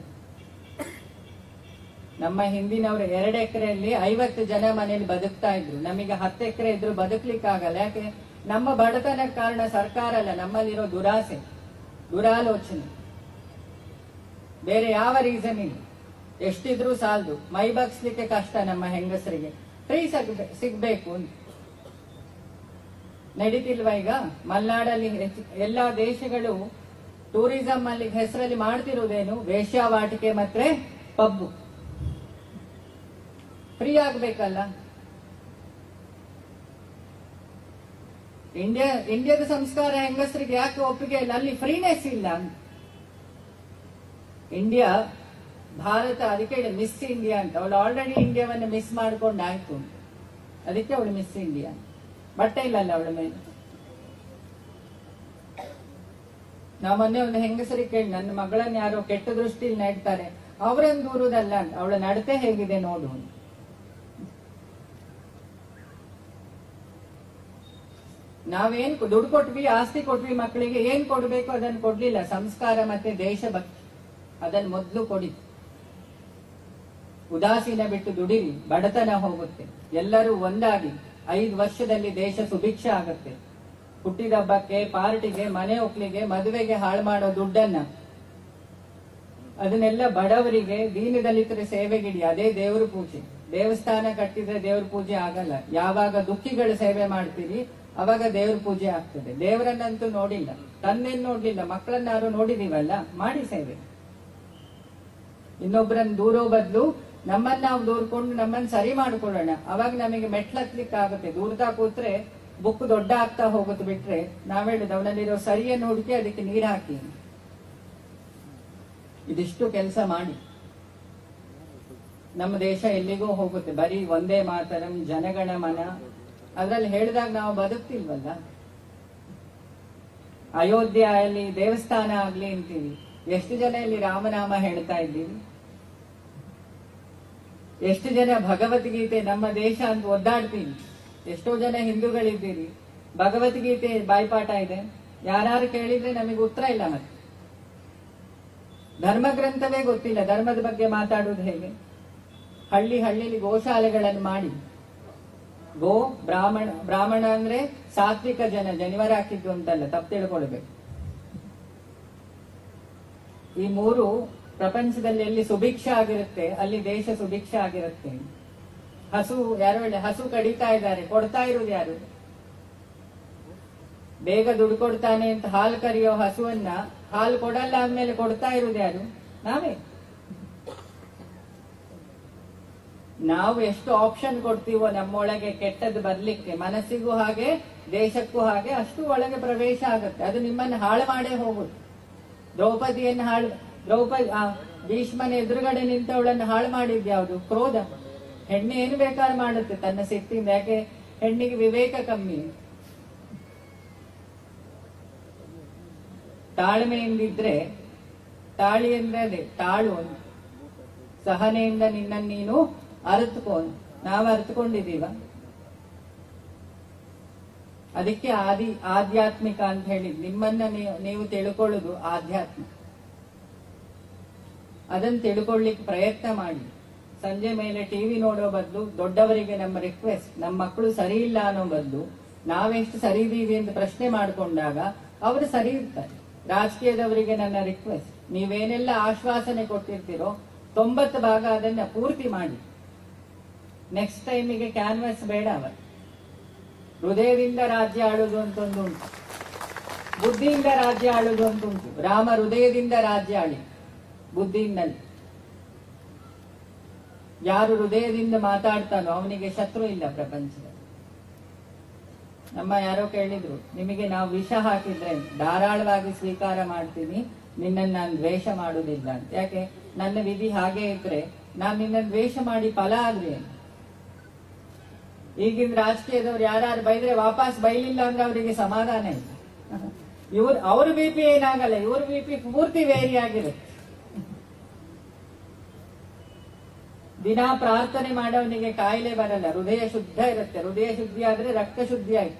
ನಮ್ಮ ಹಿಂದಿನವರು ಎರಡು ಎಕರೆಯಲ್ಲಿ ಐವತ್ತು ಜನ ಮನೇಲಿ ಬದುಕ್ತಾ ಇದ್ರು ನಮಗೆ ಹತ್ತು ಎಕರೆ ಇದ್ರು ಬದುಕ್ಲಿಕ್ಕಾಗಲ್ಲ ಯಾಕೆ ನಮ್ಮ ಬಡತನಕ್ಕೆ ಕಾರಣ ಸರ್ಕಾರ ಅಲ್ಲ ನಮ್ಮಲ್ಲಿರೋ ದುರಾಸೆ ದುರಾಲೋಚನೆ ಬೇರೆ ಯಾವ ರೀಸನ್ ಇಲ್ಲ ಎಷ್ಟಿದ್ರೂ ಸಾಲದು ಮೈ ಬಗ್ಸ್ಲಿಕ್ಕೆ ಕಷ್ಟ ನಮ್ಮ ಹೆಂಗಸರಿಗೆ ಫ್ರೀ ಸಿಗ್ಬೇಕು ಅಂತ ನಡೀತಿಲ್ವಾ ಈಗ ಮಲ್ನಾಡಲ್ಲಿ ಹೆಚ್ಚು- ಎಲ್ಲಾ ದೇಶಗಳು ಟೂರಿಸಂ ಅಲ್ಲಿ ಹೆಸರಲ್ಲಿ ಮಾಡ್ತಿರೋದೇನು ವೇಶ್ಯಾವಾಟಿಕೆ ಮತ್ತೆ ಪಬ್ಬು ಫ್ರೀ ಆಗ್ಬೇಕಲ್ಲ ಇಂಡಿಯಾ ಇಂಡಿಯಾದ ಸಂಸ್ಕಾರ ಹೆಂಗಸರಿಗೆ ಯಾಕೆ ಒಪ್ಪಿಗೆ ಇಲ್ಲ ಅಲ್ಲಿ ಫ್ರೀನೆಸ್ ಇಲ್ಲ ಅಂತ ಇಂಡಿಯಾ ಭಾರತ ಅದಕ್ಕೆ ಹೇಳಿ ಮಿಸ್ ಇಂಡಿಯಾ ಅಂತ ಅವಳು ಆಲ್ರೆಡಿ ಇಂಡಿಯಾವನ್ನು ಮಿಸ್ ಮಾಡ್ಕೊಂಡು ಆಯ್ತು ಅದಕ್ಕೆ ಅವಳು ಮಿಸ್ ಇಂಡಿಯಾ ಬಟ್ಟೆ ಇಲ್ಲಲ್ಲ ಅವಳ ಮೇಲೆ ನಾವು ಮೊನ್ನೆ ಒಂದು ಹೆಂಗಸರಿಗೆ ಕೇಳಿ ನನ್ನ ಮಗಳನ್ನ ಯಾರೋ ಕೆಟ್ಟ ದೃಷ್ಟಿಲಿ ನೆಡ್ತಾರೆ ಅವರನ್ನು ದೂರುದಲ್ಲ ಅಂತ ಅವಳ ನಡತೆ ಹೇಗಿದೆ ನೋಡು ಅಂತ. ನಾವೇನ್ ದುಡ್ಡು ಕೊಟ್ವಿ ಆಸ್ತಿ ಕೊಟ್ವಿ ಮಕ್ಕಳಿಗೆ ಏನ್ ಕೊಡ್ಬೇಕು ಅದನ್ನ ಕೊಡ್ಲಿಲ್ಲ ಸಂಸ್ಕಾರ ಮತ್ತೆ ದೇಶಭಕ್ತಿ ಅದನ್ನ ಮೊದ್ಲು ಕೊಡಿ ಉದಾಸೀನ ಬಿಟ್ಟು ದುಡಿರಿ ಬಡತನ ಹೋಗುತ್ತೆ ಎಲ್ಲರೂ ಒಂದಾಗಿ ಐದು ವರ್ಷದಲ್ಲಿ ದೇಶ ಸುಭಿಕ್ಷ ಆಗುತ್ತೆ ಹುಟ್ಟಿದ ಹಬ್ಬಕ್ಕೆ ಪಾರ್ಟಿಗೆ ಮನೆ ಒಕ್ಲಿಗೆ ಮದುವೆಗೆ ಹಾಳು ಮಾಡೋ ದುಡ್ಡನ್ನ ಅದನ್ನೆಲ್ಲ ಬಡವರಿಗೆ ದೀನದಲಿತರ ಸೇವೆಗಿಡಿ ಅದೇ ದೇವ್ರ ಪೂಜೆ ದೇವಸ್ಥಾನ ಕಟ್ಟಿದ್ರೆ ದೇವ್ರ ಪೂಜೆ ಆಗಲ್ಲ ಯಾವಾಗ ದುಃಖಿಗಳ ಸೇವೆ ಮಾಡ್ತೀರಿ ಅವಾಗ ದೇವ್ರ ಪೂಜೆ ಆಗ್ತದೆ ದೇವರನ್ನಂತೂ ನೋಡಿಲ್ಲ ತನ್ನೇನ್ ನೋಡ್ಲಿಲ್ಲ ಮಕ್ಕಳನ್ನಾರು ನೋಡಿದೀವಲ್ಲ ಮಾಡಿ ಸೇವೆ ಇನ್ನೊಬ್ಬರನ್ನ ದೂರೋ ಬದಲು ನಮ್ಮನ್ನ ನಾವು ದೂರ್ಕೊಂಡು ನಮ್ಮನ್ನ ಸರಿ ಮಾಡ್ಕೊಳ್ಳೋಣ ಅವಾಗ ನಮಗೆ ಮೆಟ್ಲತ್ಲಿಕ್ಕೆ ಆಗುತ್ತೆ ದೂರ್ತಾ ಕೂತ್ರೆ ಬುಕ್ ದೊಡ್ಡ ಆಗ್ತಾ ಹೋಗುತ್ತೆ ಬಿಟ್ರೆ ನಾವ್ ಹೇಳುದು ಅವನಲ್ಲಿರೋ ಸರಿಯನ್ನು ಹುಡುಕಿ ಅದಕ್ಕೆ ನೀರ್ ಹಾಕಿ ಇದಿಷ್ಟು ಕೆಲಸ ಮಾಡಿ ನಮ್ಮ ದೇಶ ಎಲ್ಲಿಗೂ ಹೋಗುತ್ತೆ ಬರೀ ಒಂದೇ ಮಾತರಂ ಜನಗಣ ಮನ ಅದ್ರಲ್ಲಿ ಹೇಳಿದಾಗ ನಾವು ಬದುಕ್ತಿಲ್ವಲ್ಲ ಅಯೋಧ್ಯ ಅಲ್ಲಿ ದೇವಸ್ಥಾನ ಆಗ್ಲಿ ಅಂತೀವಿ ಎಷ್ಟು ಜನ ಇಲ್ಲಿ ರಾಮನಾಮ ಹೇಳ್ತಾ ಇದ್ದೀವಿ ಎಷ್ಟು ಜನ ಭಗವದ್ಗೀತೆ ನಮ್ಮ ದೇಶ ಅಂತ ಒದ್ದಾಡ್ತೀವಿ ಎಷ್ಟೋ ಜನ ಹಿಂದೂಗಳಿದ್ದೀರಿ ಭಗವದ್ಗೀತೆ ಬಾಯ್ಪಾಠ ಇದೆ ಯಾರು ಕೇಳಿದ್ರೆ ನಮಗೆ ಉತ್ತರ ಇಲ್ಲ ಮತ್ತೆ ಧರ್ಮ ಗ್ರಂಥವೇ ಗೊತ್ತಿಲ್ಲ ಧರ್ಮದ ಬಗ್ಗೆ ಮಾತಾಡುವುದು ಹೇಗೆ ಹಳ್ಳಿ ಹಳ್ಳಿಲಿ ಗೋಶಾಲೆಗಳನ್ನು ಮಾಡಿ ಗೋ ಬ್ರಾಹ್ಮಣ ಬ್ರಾಹ್ಮಣ ಅಂದ್ರೆ ಸಾತ್ವಿಕ ಜನ ಜನಿವಾರ ಹಾಕಿದ್ದು ಅಂತಲ್ಲ ತಪ್ಪು ತಿಳ್ಕೊಳ್ಬೇಕು ಈ ಮೂರು ಪ್ರಪಂಚದಲ್ಲಿ ಎಲ್ಲಿ ಸುಭಿಕ್ಷ ಆಗಿರುತ್ತೆ ಅಲ್ಲಿ ದೇಶ ಸುಭಿಕ್ಷ ಆಗಿರುತ್ತೆ ಹಸು ಯಾರು ಹೇಳಿ ಹಸು ಕಡಿತಾ ಇದ್ದಾರೆ ಕೊಡ್ತಾ ಇರುವುದು ಯಾರು ಬೇಗ ದುಡ್ಡು ಕೊಡ್ತಾನೆ ಅಂತ ಹಾಲು ಕರಿಯೋ ಹಸುವನ್ನ ಹಾಲು ಕೊಡಲ್ಲ ಅಂದ್ಮೇಲೆ ಕೊಡ್ತಾ ಇರುವುದು ಯಾರು ನಾವೇ ನಾವು ಎಷ್ಟು ಆಪ್ಷನ್ ಕೊಡ್ತೀವೋ ನಮ್ಮೊಳಗೆ ಕೆಟ್ಟದ್ದು ಬರ್ಲಿಕ್ಕೆ ಮನಸ್ಸಿಗೂ ಹಾಗೆ ದೇಶಕ್ಕೂ ಹಾಗೆ ಅಷ್ಟು ಒಳಗೆ ಪ್ರವೇಶ ಆಗುತ್ತೆ ಅದು ನಿಮ್ಮನ್ನು ಹಾಳು ಮಾಡೇ ಹೋಗುದು ದ್ರೌಪದಿಯನ್ನು ಹಾಳು ದ್ರೌಪದಿ ಆ ಭೀಷ್ಮನ ಎದುರುಗಡೆ ನಿಂತವಳನ್ನು ಹಾಳು ಮಾಡಿದ್ ಯಾವುದು ಕ್ರೋಧ ಹೆಣ್ಣು ಏನು ಬೇಕಾದ್ರೂ ಮಾಡುತ್ತೆ ತನ್ನ ಸಿಟ್ಟಿಂದ ಯಾಕೆ ಹೆಣ್ಣಿಗೆ ವಿವೇಕ ಕಮ್ಮಿ ತಾಳ್ಮೆಯಿಂದಿದ್ರೆ ತಾಳಿ ಅಂದ್ರೆ ಅದೇ ತಾಳು ಅಂತ ಸಹನೆಯಿಂದ ನಿನ್ನನ್ನು ನೀನು ಅರಿತುಕೋ ನಾವು ಅರಿತುಕೊಂಡಿದೀವ ಅದಕ್ಕೆ ಆದಿ ಆಧ್ಯಾತ್ಮಿಕ ಅಂತ ಹೇಳಿ ನಿಮ್ಮನ್ನ ನೀವು ನೀವು ತಿಳ್ಕೊಳ್ಳೋದು ಆಧ್ಯಾತ್ಮ ಅದನ್ನ ತಿಳ್ಕೊಳ್ಳಿಕ್ಕೆ ಪ್ರಯತ್ನ ಮಾಡಿ ಸಂಜೆ ಮೇಲೆ ಟಿವಿ ನೋಡೋ ಬದಲು ದೊಡ್ಡವರಿಗೆ ನಮ್ಮ ರಿಕ್ವೆಸ್ಟ್ ನಮ್ಮ ಮಕ್ಕಳು ಸರಿ ಇಲ್ಲ ಅನ್ನೋ ಬದಲು ನಾವೆಷ್ಟು ಸರಿ ಇದೀವಿ ಅಂತ ಪ್ರಶ್ನೆ ಮಾಡಿಕೊಂಡಾಗ ಅವರು ಸರಿ ಇರ್ತಾರೆ ರಾಜಕೀಯದವರಿಗೆ ನನ್ನ ರಿಕ್ವೆಸ್ಟ್ ನೀವೇನೆಲ್ಲ ಆಶ್ವಾಸನೆ ಕೊಟ್ಟಿರ್ತೀರೋ ತೊಂಬತ್ತು ಭಾಗ ಅದನ್ನ ಪೂರ್ತಿ ಮಾಡಿ ನೆಕ್ಸ್ಟ್ ಟೈಮಿಗೆ ಕ್ಯಾನ್ವಾಸ್ ಬೇಡ ಅವತ್ತು ಹೃದಯದಿಂದ ರಾಜ್ಯ ಆಳುದು ಅಂತ ಒಂದು ಉಂಟು ಬುದ್ಧಿಯಿಂದ ರಾಜ್ಯ ಆಳುದು ಅಂತ ಉಂಟು ರಾಮ ಹೃದಯದಿಂದ ರಾಜ್ಯ ಆಳಿ ಬುದ್ಧಿಯಿಂದಲೇ ಯಾರು ಹೃದಯದಿಂದ ಮಾತಾಡ್ತಾನೋ ಅವನಿಗೆ ಶತ್ರು ಇಲ್ಲ ಪ್ರಪಂಚದಲ್ಲಿ ನಮ್ಮ ಯಾರೋ ಕೇಳಿದ್ರು ನಿಮಗೆ ನಾವು ವಿಷ ಹಾಕಿದ್ರೆ ಧಾರಾಳವಾಗಿ ಸ್ವೀಕಾರ ಮಾಡ್ತೀನಿ ನಿನ್ನನ್ನು ನಾನು ದ್ವೇಷ ಮಾಡುವುದಿಲ್ಲ ಅಂತ ಯಾಕೆ ನನ್ನ ವಿಧಿ ಹಾಗೆ ಇದ್ರೆ ನಾನು ನಿನ್ನ ದ್ವೇಷ ಮಾಡಿ ಫಲ ಆದ್ರೆ ಏನು? ಈಗಿನ ರಾಜಕೀಯದವ್ರು ಯಾರು ಬೈದ್ರೆ ವಾಪಸ್ ಬೈಲಿಲ್ಲ ಅಂದ್ರೆ ಅವರಿಗೆ ಸಮಾಧಾನ ಇಲ್ಲ ಇವ್ರು ಅವ್ರ ಬಿ ಪಿ ಏನಾಗಲ್ಲ ಇವ್ರ ಬಿ ಪಿ ಪೂರ್ತಿ ವೇರಿ ಆಗಿರುತ್ತೆ ದಿನಾ ಪ್ರಾರ್ಥನೆ ಮಾಡೋನಿಗೆ ಕಾಯಿಲೆ ಬರಲ್ಲ ಹೃದಯ ಶುದ್ಧ ಇರುತ್ತೆ ಹೃದಯ ಶುದ್ಧಿ ಆದ್ರೆ ರಕ್ತ ಶುದ್ಧಿ ಆಯ್ತು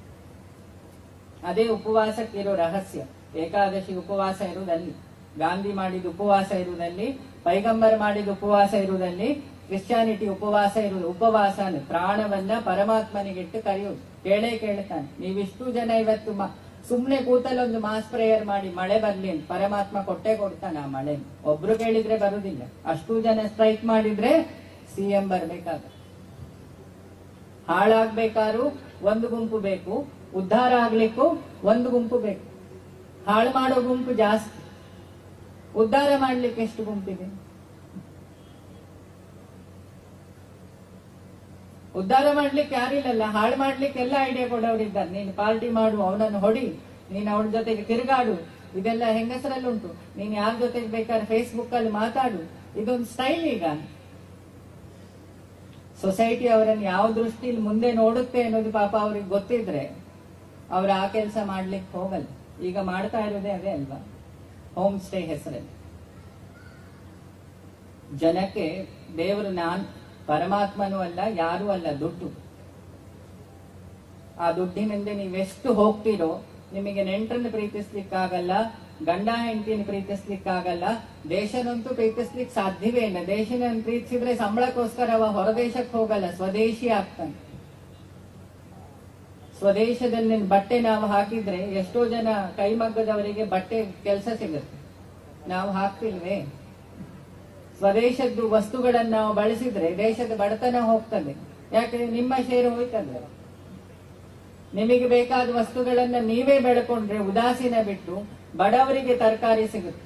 ಅದೇ ಉಪವಾಸಕ್ಕಿರೋ ರಹಸ್ಯ ಏಕಾದಶಿ ಉಪವಾಸ ಇರುವುದಲ್ಲಿ ಗಾಂಧಿ ಮಾಡಿದ ಉಪವಾಸ ಇರುವುದಲ್ಲಿ ಪೈಗಂಬರ್ ಮಾಡಿದ ಉಪವಾಸ ಇರುವುದಲ್ಲಿ ಕ್ರಿಶ್ಚಿಯಾನಿಟಿ ಉಪವಾಸ ಇರುವುದು ಉಪವಾಸ ಅಂದ್ರೆ ಪ್ರಾಣವನ್ನ ಪರಮಾತ್ಮನಿಗಿಟ್ಟು ಕರೆಯುವುದು ಕೇಳೇ ಕೇಳ್ತಾನೆ ನೀವಿಷ್ಟು ಜನ ಇವತ್ತು ಮ- ಸುಮ್ನೆ ಕೂತಲ್ಲಿ ಒಂದು ಮಾಸ್ ಪ್ರೇಯರ್ ಮಾಡಿ ಮಳೆ ಬರ್ಲಿ ಅಂತ ಪರಮಾತ್ಮ ಕೊಟ್ಟೆ ಕೊಡ್ತಾನೆ ಆ ಮಳೆ ಒಬ್ರು ಕೇಳಿದ್ರೆ ಬರುದಿಲ್ಲ ಅಷ್ಟು ಜನ ಸ್ಟ್ರೈಕ್ ಮಾಡಿದ್ರೆ ಸಿಎಂ ಬರ್ಬೇಕಾಗ ಹಾಳಾಗ್ಬೇಕಾದ್ರೂ ಒಂದು ಗುಂಪು ಬೇಕು ಉದ್ಧಾರ ಆಗ್ಲಿಕ್ಕೂ ಒಂದು ಗುಂಪು ಬೇಕು ಹಾಳು ಮಾಡೋ ಗುಂಪು ಜಾಸ್ತಿ ಉದ್ಧಾರ ಮಾಡ್ಲಿಕ್ಕೆ ಎಷ್ಟು ಗುಂಪಿದೆ ಉದ್ಧಾರ ಮಾಡ್ಲಿಕ್ಕೆ ಯಾರಿಲ್ಲಲ್ಲ ಹಾಳು ಮಾಡ್ಲಿಕ್ಕೆ ಎಲ್ಲ ಐಡಿಯಾ ಕೊಡೋರಿದ್ದಾರೆ ನೀನು ಪಾರ್ಟಿ ಮಾಡು ಅವನನ್ನು ಹೊಡಿ ನೀನು ಅವನ ಜೊತೆಗೆ ತಿರುಗಾಡು ಇದೆಲ್ಲ ಹೆಂಗಸರಲ್ಲಿ ಉಂಟು ನೀನು ಯಾರ ಜೊತೆಗೆ ಬೇಕಾದ್ರೆ ಫೇಸ್ಬುಕ್ ಅಲ್ಲಿ ಮಾತಾಡು ಇದೊಂದು ಸ್ಟೈಲ್ ಈಗ ಸೊಸೈಟಿ ಅವರನ್ನು ಯಾವ ದೃಷ್ಟಿಲಿ ಮುಂದೆ ನೋಡುತ್ತೆ ಅನ್ನೋದು ಪಾಪ ಅವ್ರಿಗೆ ಗೊತ್ತಿದ್ರೆ ಅವ್ರು ಆ ಕೆಲಸ ಮಾಡ್ಲಿಕ್ಕೆ ಹೋಗಲ್ಲ ಈಗ ಮಾಡ್ತಾ ಇರೋದೇ ಅದೇ ಅಲ್ವಾ ಹೋಮ್ ಸ್ಟೇ ಹೆಸರಲ್ಲಿ ಜನಕ್ಕೆ ದೇವರು ನಾನ್ ಪರಮಾತ್ಮನೂ ಅಲ್ಲ ಯಾರೂ ಅಲ್ಲ ದುಡ್ಡು ಆ ದುಡ್ಡಿನಿಂದ ನೀವೆಷ್ಟು ಹೋಗ್ತೀರೋ ನಿಮಗೆ ನೆಂಟರನ್ನು ಪ್ರೀತಿಸ್ಲಿಕ್ಕಾಗಲ್ಲ ಗಂಡ ಹೆಂಡತಿನ ಪ್ರೀತಿಸ್ಲಿಕ್ಕಾಗಲ್ಲ ದೇಶನಂತೂ ಪ್ರೀತಿಸ್ಲಿಕ್ಕೆ ಸಾಧ್ಯವೇ ಇಲ್ಲ ದೇಶನ ಪ್ರೀತಿಸಿದ್ರೆ ಸಂಬಳಕ್ಕೋಸ್ಕರ ಅವ ಹೊರದೇಶಕ್ಕೆ ಹೋಗಲ್ಲ ಸ್ವದೇಶಿ ಆಗ್ತಾನೆ ಸ್ವದೇಶದಲ್ಲಿ ಬಟ್ಟೆ ನಾವು ಹಾಕಿದ್ರೆ ಎಷ್ಟೋ ಜನ ಕೈಮಗ್ಗದವರಿಗೆ ಬಟ್ಟೆ ಕೆಲಸ ಸಿಗುತ್ತೆ ನಾವು ಹಾಕ್ತಿಲ್ವೇ ಸ್ವದೇಶದ್ದು ವಸ್ತುಗಳನ್ನು ನಾವು ಬಳಸಿದ್ರೆ ದೇಶದ ಬಡತನ ಹೋಗ್ತದೆ ಯಾಕಂದ್ರೆ ನಿಮ್ಮ ಶೇರು ಹೋಯ್ತದೆ ನಿಮಗೆ ಬೇಕಾದ ವಸ್ತುಗಳನ್ನ ನೀವೇ ಬೆಳ್ಕೊಂಡ್ರೆ ಉದಾಸೀನ ಬಿಟ್ಟು ಬಡವರಿಗೆ ತರಕಾರಿ ಸಿಗುತ್ತೆ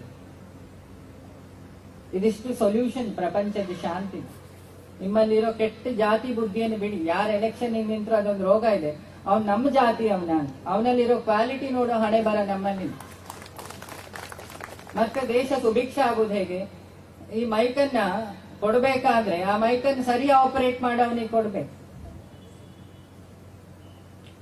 ಇದಿಷ್ಟು ಸೊಲ್ಯೂಷನ್ ಪ್ರಪಂಚದ ಶಾಂತಿ ನಿಮ್ಮಲ್ಲಿರೋ ಕೆಟ್ಟ ಜಾತಿ ಬುದ್ಧಿಯನ್ನು ಬಿಡಿ ಯಾರ ಎಲೆಕ್ಷನ್ ನಿಂತರೂ ಅದೊಂದು ರೋಗ ಇದೆ ಅವ್ನು ನಮ್ಮ ಜಾತಿ ಅವನ ಅವನಲ್ಲಿರೋ ಕ್ವಾಲಿಟಿ ನೋಡೋ ಹಣೆ ಬರ ನಮ್ಮಲ್ಲಿ ಮತ್ತೆ ದೇಶ ಸುಭಿಕ್ಷ ಆಗುದು ಹೇಗೆ ಈ ಮೈಕನ್ನ ಕೊಡ್ಬೇಕಾದ್ರೆ ಆ ಮೈಕನ್ನ ಸರಿ ಆಪರೇಟ್ ಮಾಡೋವನಿಗೆ ಕೊಡ್ಬೇಕು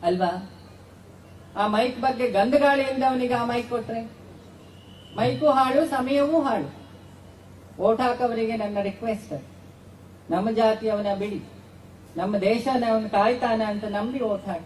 ಅಲ್ವಾ ಆ ಮೈಕ್ ಬಗ್ಗೆ ಗಂಧಗಾಳಿಯಿಂದ ಅವನಿಗೆ ಆ ಮೈಕ್ ಕೊಟ್ರೆ ಮೈಕು ಹಾಳು ಸಮಯವೂ ಹಾಳು ಓಟ್ ಹಾಕವರಿಗೆ ನನ್ನ ರಿಕ್ವೆಸ್ಟ್ ನಮ್ಮ ಜಾತಿಯವನ ಬಿಡಿ ನಮ್ಮ ದೇಶನ ಅವನು ಕಾಯ್ತಾನ ಅಂತ ನಂಬಿ ಓಟ್ ಹಾಕಿ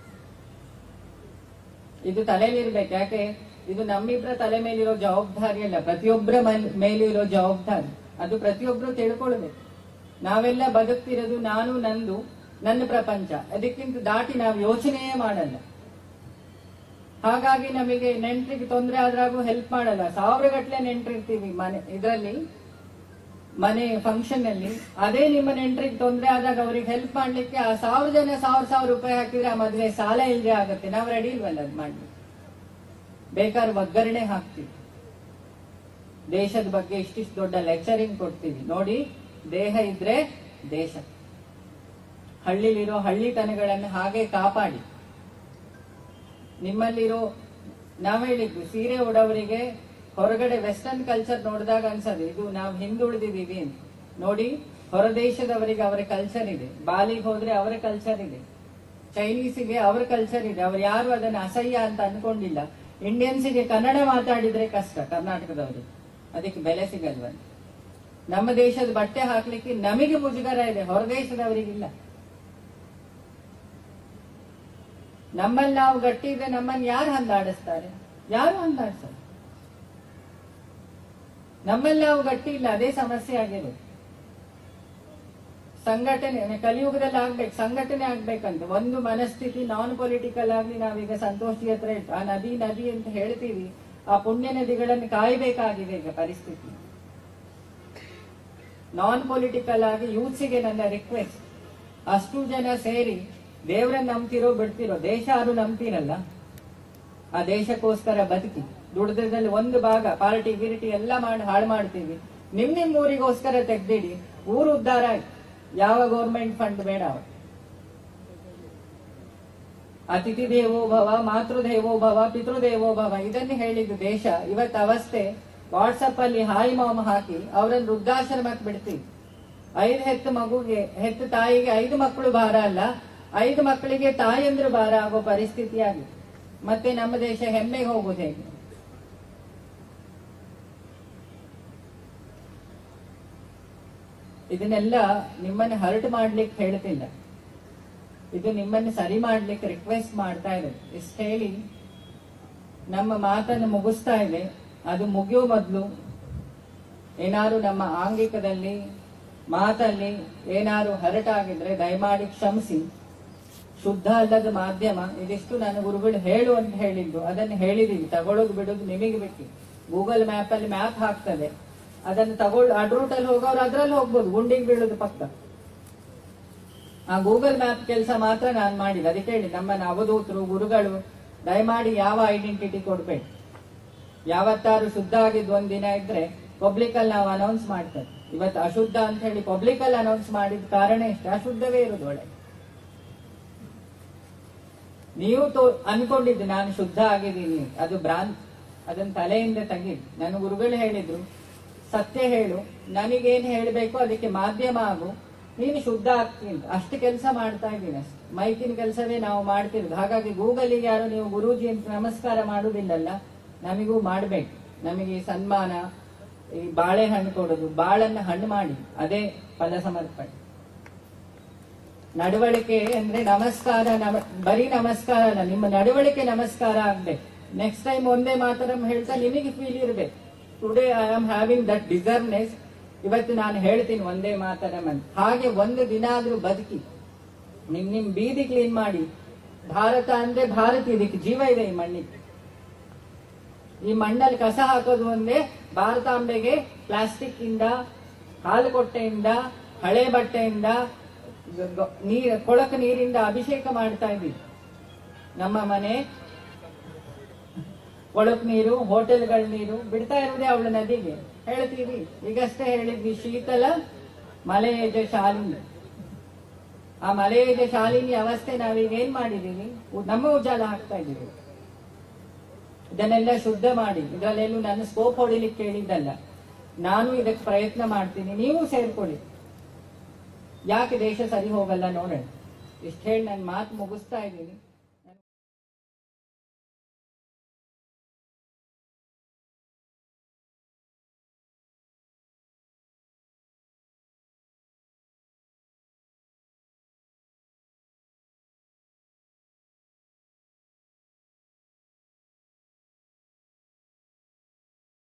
ಇದು ತಲೆಯಲ್ಲಿರ್ಬೇಕು ಯಾಕೆ ಇದು ನಮ್ಮಿಬ್ಬರ ತಲೆ ಮೇಲಿರೋ ಜವಾಬ್ದಾರಿ ಅಲ್ಲ ಪ್ರತಿಯೊಬ್ಬರ ಮೇಲೂ ಇರೋ ಜವಾಬ್ದಾರಿ ಅದು ಪ್ರತಿಯೊಬ್ರು ತಿಳ್ಕೊಳ್ಬೇಕು ನಾವೆಲ್ಲ ಬದುಕ್ತಿರೋದು ನಾನು ನಂದು ನನ್ನ ಪ್ರಪಂಚ ಅದಕ್ಕಿಂತ ದಾಟಿ ನಾವು ಯೋಚನೆಯೇ ಮಾಡಲ್ಲ ಹಾಗಾಗಿ ನಮಗೆ ನೆಂಟ್ರಿಗೆ ತೊಂದರೆ ಆದ್ರಾಗೂ ಹೆಲ್ಪ್ ಮಾಡಲ್ಲ ಸಾವಿರ ಗಟ್ಟಲೆ ನೆಂಟ್ರಿರ್ತೀವಿ ಮನೆ ಇದರಲ್ಲಿ ಮನೆ ಫಂಕ್ಷನ್ ಅಲ್ಲಿ ಅದೇ ನಿಮ್ಮ ನೆಂಟ್ರಿಗೆ ತೊಂದರೆ ಆದಾಗ ಅವ್ರಿಗೆ ಹೆಲ್ಪ್ ಮಾಡ್ಲಿಕ್ಕೆ ಆ ಸಾವಿರ ಜನ ಸಾವಿರ ಸಾವಿರ ರೂಪಾಯಿ ಹಾಕಿದ್ರೆ ಆ ಮದುವೆ ಸಾಲ ಇಲ್ಲದೆ ಆಗುತ್ತೆ ನಾವು ರೆಡಿ ಇಲ್ವಲ್ಲ ಅದ್ ಮಾಡ್ಲಿಕ್ಕೆ ಬೇಕಾದ್ರೆ ಒಗ್ಗರಣೆ ಹಾಕ್ತೀವಿ ದೇಶದ ಬಗ್ಗೆ ಇಷ್ಟಿಷ್ಟು ದೊಡ್ಡ ಲೆಕ್ಚರಿಂಗ್ ಕೊಡ್ತೀವಿ ನೋಡಿ ದೇಹ ಇದ್ರೆ ದೇಶ ಹಳ್ಳಿಲಿರೋ ಹಳ್ಳಿತನಗಳನ್ನು ಹಾಗೆ ಕಾಪಾಡಿ ನಿಮ್ಮಲ್ಲಿರೋ ನಾವ್ ಹೇಳಿದ್ವಿ ಸೀರೆ ಉಡೋವರಿಗೆ ಹೊರಗಡೆ ವೆಸ್ಟರ್ನ್ ಕಲ್ಚರ್ ನೋಡಿದಾಗ ಅನ್ಸದೆ ಇದು ನಾವು ಹಿಂದುಳಿದಿದೀವಿ ಅಂತ ನೋಡಿ ಹೊರ ದೇಶದವರಿಗೆ ಅವರ ಕಲ್ಚರ್ ಇದೆ ಬಾಲಿಗೆ ಹೋದ್ರೆ ಅವರ ಕಲ್ಚರ್ ಇದೆ ಚೈನೀಸಿಗೆ ಅವರ ಕಲ್ಚರ್ ಇದೆ ಅವ್ರು ಯಾರು ಅದನ್ನ ಅಸಹ್ಯ ಅಂತ ಅನ್ಕೊಂಡಿಲ್ಲ ಇಂಡಿಯನ್ಸಿಗೆ ಕನ್ನಡ ಮಾತಾಡಿದ್ರೆ ಕಷ್ಟ ಕರ್ನಾಟಕದವರಿಗೆ ಅದಕ್ಕೆ ಬೆಲೆ ಸಿಗಲ್ವಂತೆ ನಮ್ಮ ದೇಶದ ಬಟ್ಟೆ ಹಾಕ್ಲಿಕ್ಕೆ ನಮಗೆ ಮುಜುಗರ ಇದೆ ಹೊರ ದೇಶದವರಿಗಿಲ್ಲ ನಮ್ಮಲ್ಲಿ ನಾವು ಗಟ್ಟಿ ಇದ್ರೆ ನಮ್ಮನ್ನು ಯಾರು ಹಂದಾಡಿಸ್ತಾರೆ ಯಾರು ಹಂದಾಡ್ತಾರೆ ನಮ್ಮಲ್ಲಿ ನಾವು ಗಟ್ಟಿ ಇಲ್ಲ ಅದೇ ಸಮಸ್ಯೆ ಆಗಿರೋದು ಸಂಘಟನೆ ಕಲಿಯುಗದಲ್ಲಿ ಆಗ್ಬೇಕು ಸಂಘಟನೆ ಆಗ್ಬೇಕಂತ ಒಂದು ಮನಸ್ಥಿತಿ ನಾನ್ ಪೊಲಿಟಿಕಲ್ ಆಗಿ ನಾವೀಗ ಸಂತೋಷಿ ಹತ್ರ ಇಟ್ಟು ಆ ನದಿ ನದಿ ಅಂತ ಹೇಳ್ತೀವಿ ಆ ಪುಣ್ಯ ನದಿಗಳನ್ನು ಕಾಯಬೇಕಾಗಿದೆ ಈಗ ಪರಿಸ್ಥಿತಿ ನಾನ್ ಪೊಲಿಟಿಕಲ್ ಆಗಿ ಯೂತ್ಸಿಗೆ ನನ್ನ ರಿಕ್ವೆಸ್ಟ್ ಅಷ್ಟು ಜನ ಸೇರಿ ದೇವ್ರನ್ನ ನಂಬ್ತಿರೋ ಬಿಡ್ತಿರೋ ದೇಶ ಯಾರು ನಂಬ್ತೀರಲ್ಲ ಆ ದೇಶಕ್ಕೋಸ್ಕರ ಬದುಕಿ ದುಡ್ದ್ರಲ್ಲಿ ಒಂದು ಭಾಗ ಪಾರ್ಟಿ ಗಿರಿಟಿ ಎಲ್ಲ ಮಾಡಿ ಹಾಳು ಮಾಡ್ತೀವಿ ನಿಮ್ ನಿಮ್ ಊರಿಗೋಸ್ಕರ ತೆಗ್ದಿಡಿ ಊರು ಉದ್ಧಾರ ಆಯ್ತು ಯಾವ ಗೌರ್ಮೆಂಟ್ ಫಂಡ್ ಬೇಡ ಅವ್ರು. ಅತಿಥಿ ದೇವೋ ಭವ ಮಾತೃದೇವೋ ಭವ ಪಿತೃದೇವೋ ಭವ ಇದನ್ನು ಹೇಳಿದ್ದು ದೇಶ ಇವತ್ತು ಅವಸ್ಥೆ ವಾಟ್ಸಪ್ ಅಲ್ಲಿ ಹಾಯ್ ಮಾಮ ಹಾಕಿ ಅವರನ್ನು ವೃದ್ಧಾಶ್ರಮಕ್ಕೆ ಬಿಡ್ತೀವಿ ಐದು ಹೆತ್ತು ಮಗುಗೆ ಹೆತ್ತು ತಾಯಿಗೆ ಐದು ಮಕ್ಕಳು ಭಾರ ಅಲ್ಲ ಐದು ಮಕ್ಕಳಿಗೆ ತಾಯಂದ್ರು ಭಾರ ಆಗೋ ಪರಿಸ್ಥಿತಿ ಆಗಿದೆ ಮತ್ತೆ ನಮ್ಮ ದೇಶ ಹೆಮ್ಮೆಗೆ ಹೋಗುದು ಹೇಗೆ ಇದನ್ನೆಲ್ಲ ನಿಮ್ಮನ್ನು ಹರ್ಟ್ ಮಾಡ್ಲಿಕ್ಕೆ ಹೇಳ್ತಿಲ್ಲ ಇದು ನಿಮ್ಮನ್ನು ಸರಿ ಮಾಡ್ಲಿಕ್ಕೆ ರಿಕ್ವೆಸ್ಟ್ ಮಾಡ್ತಾ ಇರೋದು ಇಷ್ಟು ಹೇಳಿ ನಮ್ಮ ಮಾತನ್ನು ಮುಗಿಸ್ತಾ ಇದೆ ಅದು ಮುಗಿಯೋ ಮೊದಲು ಏನಾದ್ರು ನಮ್ಮ ಆಂಗಿಕದಲ್ಲಿ ಮಾತಲ್ಲಿ ಏನಾದ್ರು ಹರಟಾಗಿದ್ರೆ ದಯಮಾಡಿ ಕ್ಷಮಿಸಿ ಶುದ್ಧ ಅಲ್ಲದ ಮಾಧ್ಯಮ ಇದಿಷ್ಟು ನನ್ನ ಗುರುಗಳು ಹೇಳು ಅಂತ ಹೇಳಿದ್ದು ಅದನ್ನು ಹೇಳಿದೀವಿ ತಗೊಳ್ಳೋದು ಬಿಡೋದು ನಿಮಗೆ ಬಿಟ್ಟು ಗೂಗಲ್ ಮ್ಯಾಪ್ ಅಲ್ಲಿ ಮ್ಯಾಪ್ ಹಾಕ್ತದೆ ಅದನ್ನು ತಗೊಳ್ ಅಡ್ ರೂಟ್ ಅಲ್ಲಿ ಹೋಗೋರು ಅದ್ರಲ್ಲಿ ಹೋಗ್ಬೋದು ಗುಂಡಿಗೆ ಬೀಳೋದು ಪಕ್ಕ ಆ ಗೂಗಲ್ ಮ್ಯಾಪ್ ಕೆಲಸ ಮಾತ್ರ ನಾನು ಮಾಡಿಲ್ಲ ಅದಕ್ಕೆ ಹೇಳಿ ನಮ್ಮನ್ನ ಅವಧೂತರು ಗುರುಗಳು ದಯಮಾಡಿ ಯಾವ ಐಡೆಂಟಿಟಿ ಕೊಡ್ಬೇಕು ಯಾವತ್ತಾರು ಶುದ್ಧ ಆಗಿದ್ ಒಂದ್ ದಿನ ಇದ್ರೆ ಪಬ್ಲಿಕ್ ಅಲ್ಲಿ ನಾವು ಅನೌನ್ಸ್ ಮಾಡ್ತೇವೆ ಇವತ್ತು ಅಶುದ್ಧ ಅಂತ ಹೇಳಿ ಪಬ್ಲಿಕ್ ಅಲ್ಲಿ ಅನೌನ್ಸ್ ಮಾಡಿದ ಕಾರಣ ಇಷ್ಟ ಅಶುದ್ಧವೇ ಇರೋದು ಒಳಗೆ ನೀವು ತೋ ಅನ್ಕೊಂಡಿದ್ದು ನಾನು ಶುದ್ಧ ಆಗಿದ್ದೀನಿ ಅದು ಭ್ರಾಂತ್ ಅದನ್ನ ತಲೆಯಿಂದ ತೆಗೀರಿ ನನ್ನ ಗುರುಗಳು ಹೇಳಿದ್ರು ಸತ್ಯ ಹೇಳು ನನಗೇನ್ ಹೇಳ್ಬೇಕು ಅದಕ್ಕೆ ಮಾಧ್ಯಮ ಆಗು ನೀನು ಶುದ್ಧ ಆಗ್ತೀನಿ ಅಷ್ಟು ಕೆಲಸ ಮಾಡ್ತಾ ಇದ್ದೀನಿ ಅಷ್ಟೆ ಮೈಕಿನ ಕೆಲಸವೇ ನಾವು ಮಾಡ್ತಿರೋದು ಹಾಗಾಗಿ ಗೂಗಲಿಗೆ ಯಾರು ನೀವು ಗುರೂಜಿ ಅಂತ ನಮಸ್ಕಾರ ಮಾಡುದಿಲ್ಲಲ್ಲ ನಮಿಗೂ ಮಾಡ್ಬೇಕು ನಮಗೆ ಈ ಸನ್ಮಾನ ಈ ಬಾಳೆಹಣ್ಣು ಕೊಡೋದು ಬಾಳನ್ನ ಹಣ್ಣು ಮಾಡಿ ಅದೇ ಫಲ ಸಮರ್ಪಣೆ ನಡವಳಿಕೆ ಅಂದ್ರೆ ನಮಸ್ಕಾರ ನಮ ಬರೀ ನಮಸ್ಕಾರ ಅಲ್ಲ ನಿಮ್ಮ ನಡವಳಿಕೆ ನಮಸ್ಕಾರ ಆಗ್ಬೇಕು ನೆಕ್ಸ್ಟ್ ಟೈಮ್ ಒಂದೇ ಮಾತರಂ ಹೇಳ್ತಾ ನಿಮಗೆ ಫೀಲ್ ಇರ್ಬೇಕು today I am having that deservedness ಇವತ್ತು ನಾನು ಹೇಳ್ತೀನಿ ಒಂದೇ ಮಾತರಂ ಅಂತ ಹಾಗೆ ಒಂದು ದಿನ ಆದ್ರೂ ಬದುಕಿ ನಿಮ್ ನಿಮ್ ಬೀದಿ ಕ್ಲೀನ್ ಮಾಡಿ ಭಾರತ ಅಂದ್ರೆ ಭಾರತ ಇದಕ್ಕೆ ಜೀವ ಇದೆ ಈ ಮಣ್ಣಿಗೆ ಈ ಮಣ್ಣಲ್ಲಿ ಕಸ ಹಾಕೋದು ಒಂದೇ ಭಾರತಾಂಬೆಗೆ ಪ್ಲಾಸ್ಟಿಕ್ ಇಂದ ಹಾಲು ಕೊಟ್ಟೆಯಿಂದ ಹಳೆ ಬಟ್ಟೆಯಿಂದ ಗ- ಗ- ನೀರ್ ಕೊಳಕು ನೀರಿಂದ ಅಭಿಷೇಕ ಮಾಡ್ತಾ ಇದ್ದೀವಿ ನಮ್ಮ ಮನೆ ಕೊಳಕು ನೀರು ಹೋಟೆಲ್ಗಳ ನೀರು ಬಿಡ್ತಾ ಇರುವುದೇ ಅವಳ ನದಿಗೆ ಹೇಳ್ತೀವಿ ಈಗಷ್ಟೇ ಹೇಳಿದ್ವಿ ಶೀತಲ ಮಲೆಯಜ ಶಾಲಿನಿ ಆ ಮಲೆಯಜ ಶಾಲಿನಿ ಅವಸ್ಥೆ ನಾವೀಗ ಏನ್ ಮಾಡಿದೀವಿ ಉ- ನಮ್ಮ ಉಜಾಲ ಹಾಕ್ತಾ ಇದೀವಿ ಇದನ್ನೆಲ್ಲ ಶುದ್ಧ ಮಾಡಿ ಇದರಲ್ಲೆಲ್ಲೂ ನನ್ನ ಸ್ಕೋಪ್ ಹೊಡಿಲಿಕ್ಕೆ ಹೇಳಿದ್ದಲ್ಲ ನಾನು ಇದಕ್ಕೆ ಪ್ರಯತ್ನ ಮಾಡ್ತೀನಿ ನೀವು ಸೇರ್ಕೊಳ್ಳಿ ಯಾಕೆ ದೇಶ ಸರಿ ಹೋಗಲ್ಲ ನೋಡೋಣ ಇಷ್ಟು ಹೇಳಿ ನನ್ನ ಮಾತು ಮುಗಿಸ್ತಾ ಇದ್ದೀನಿ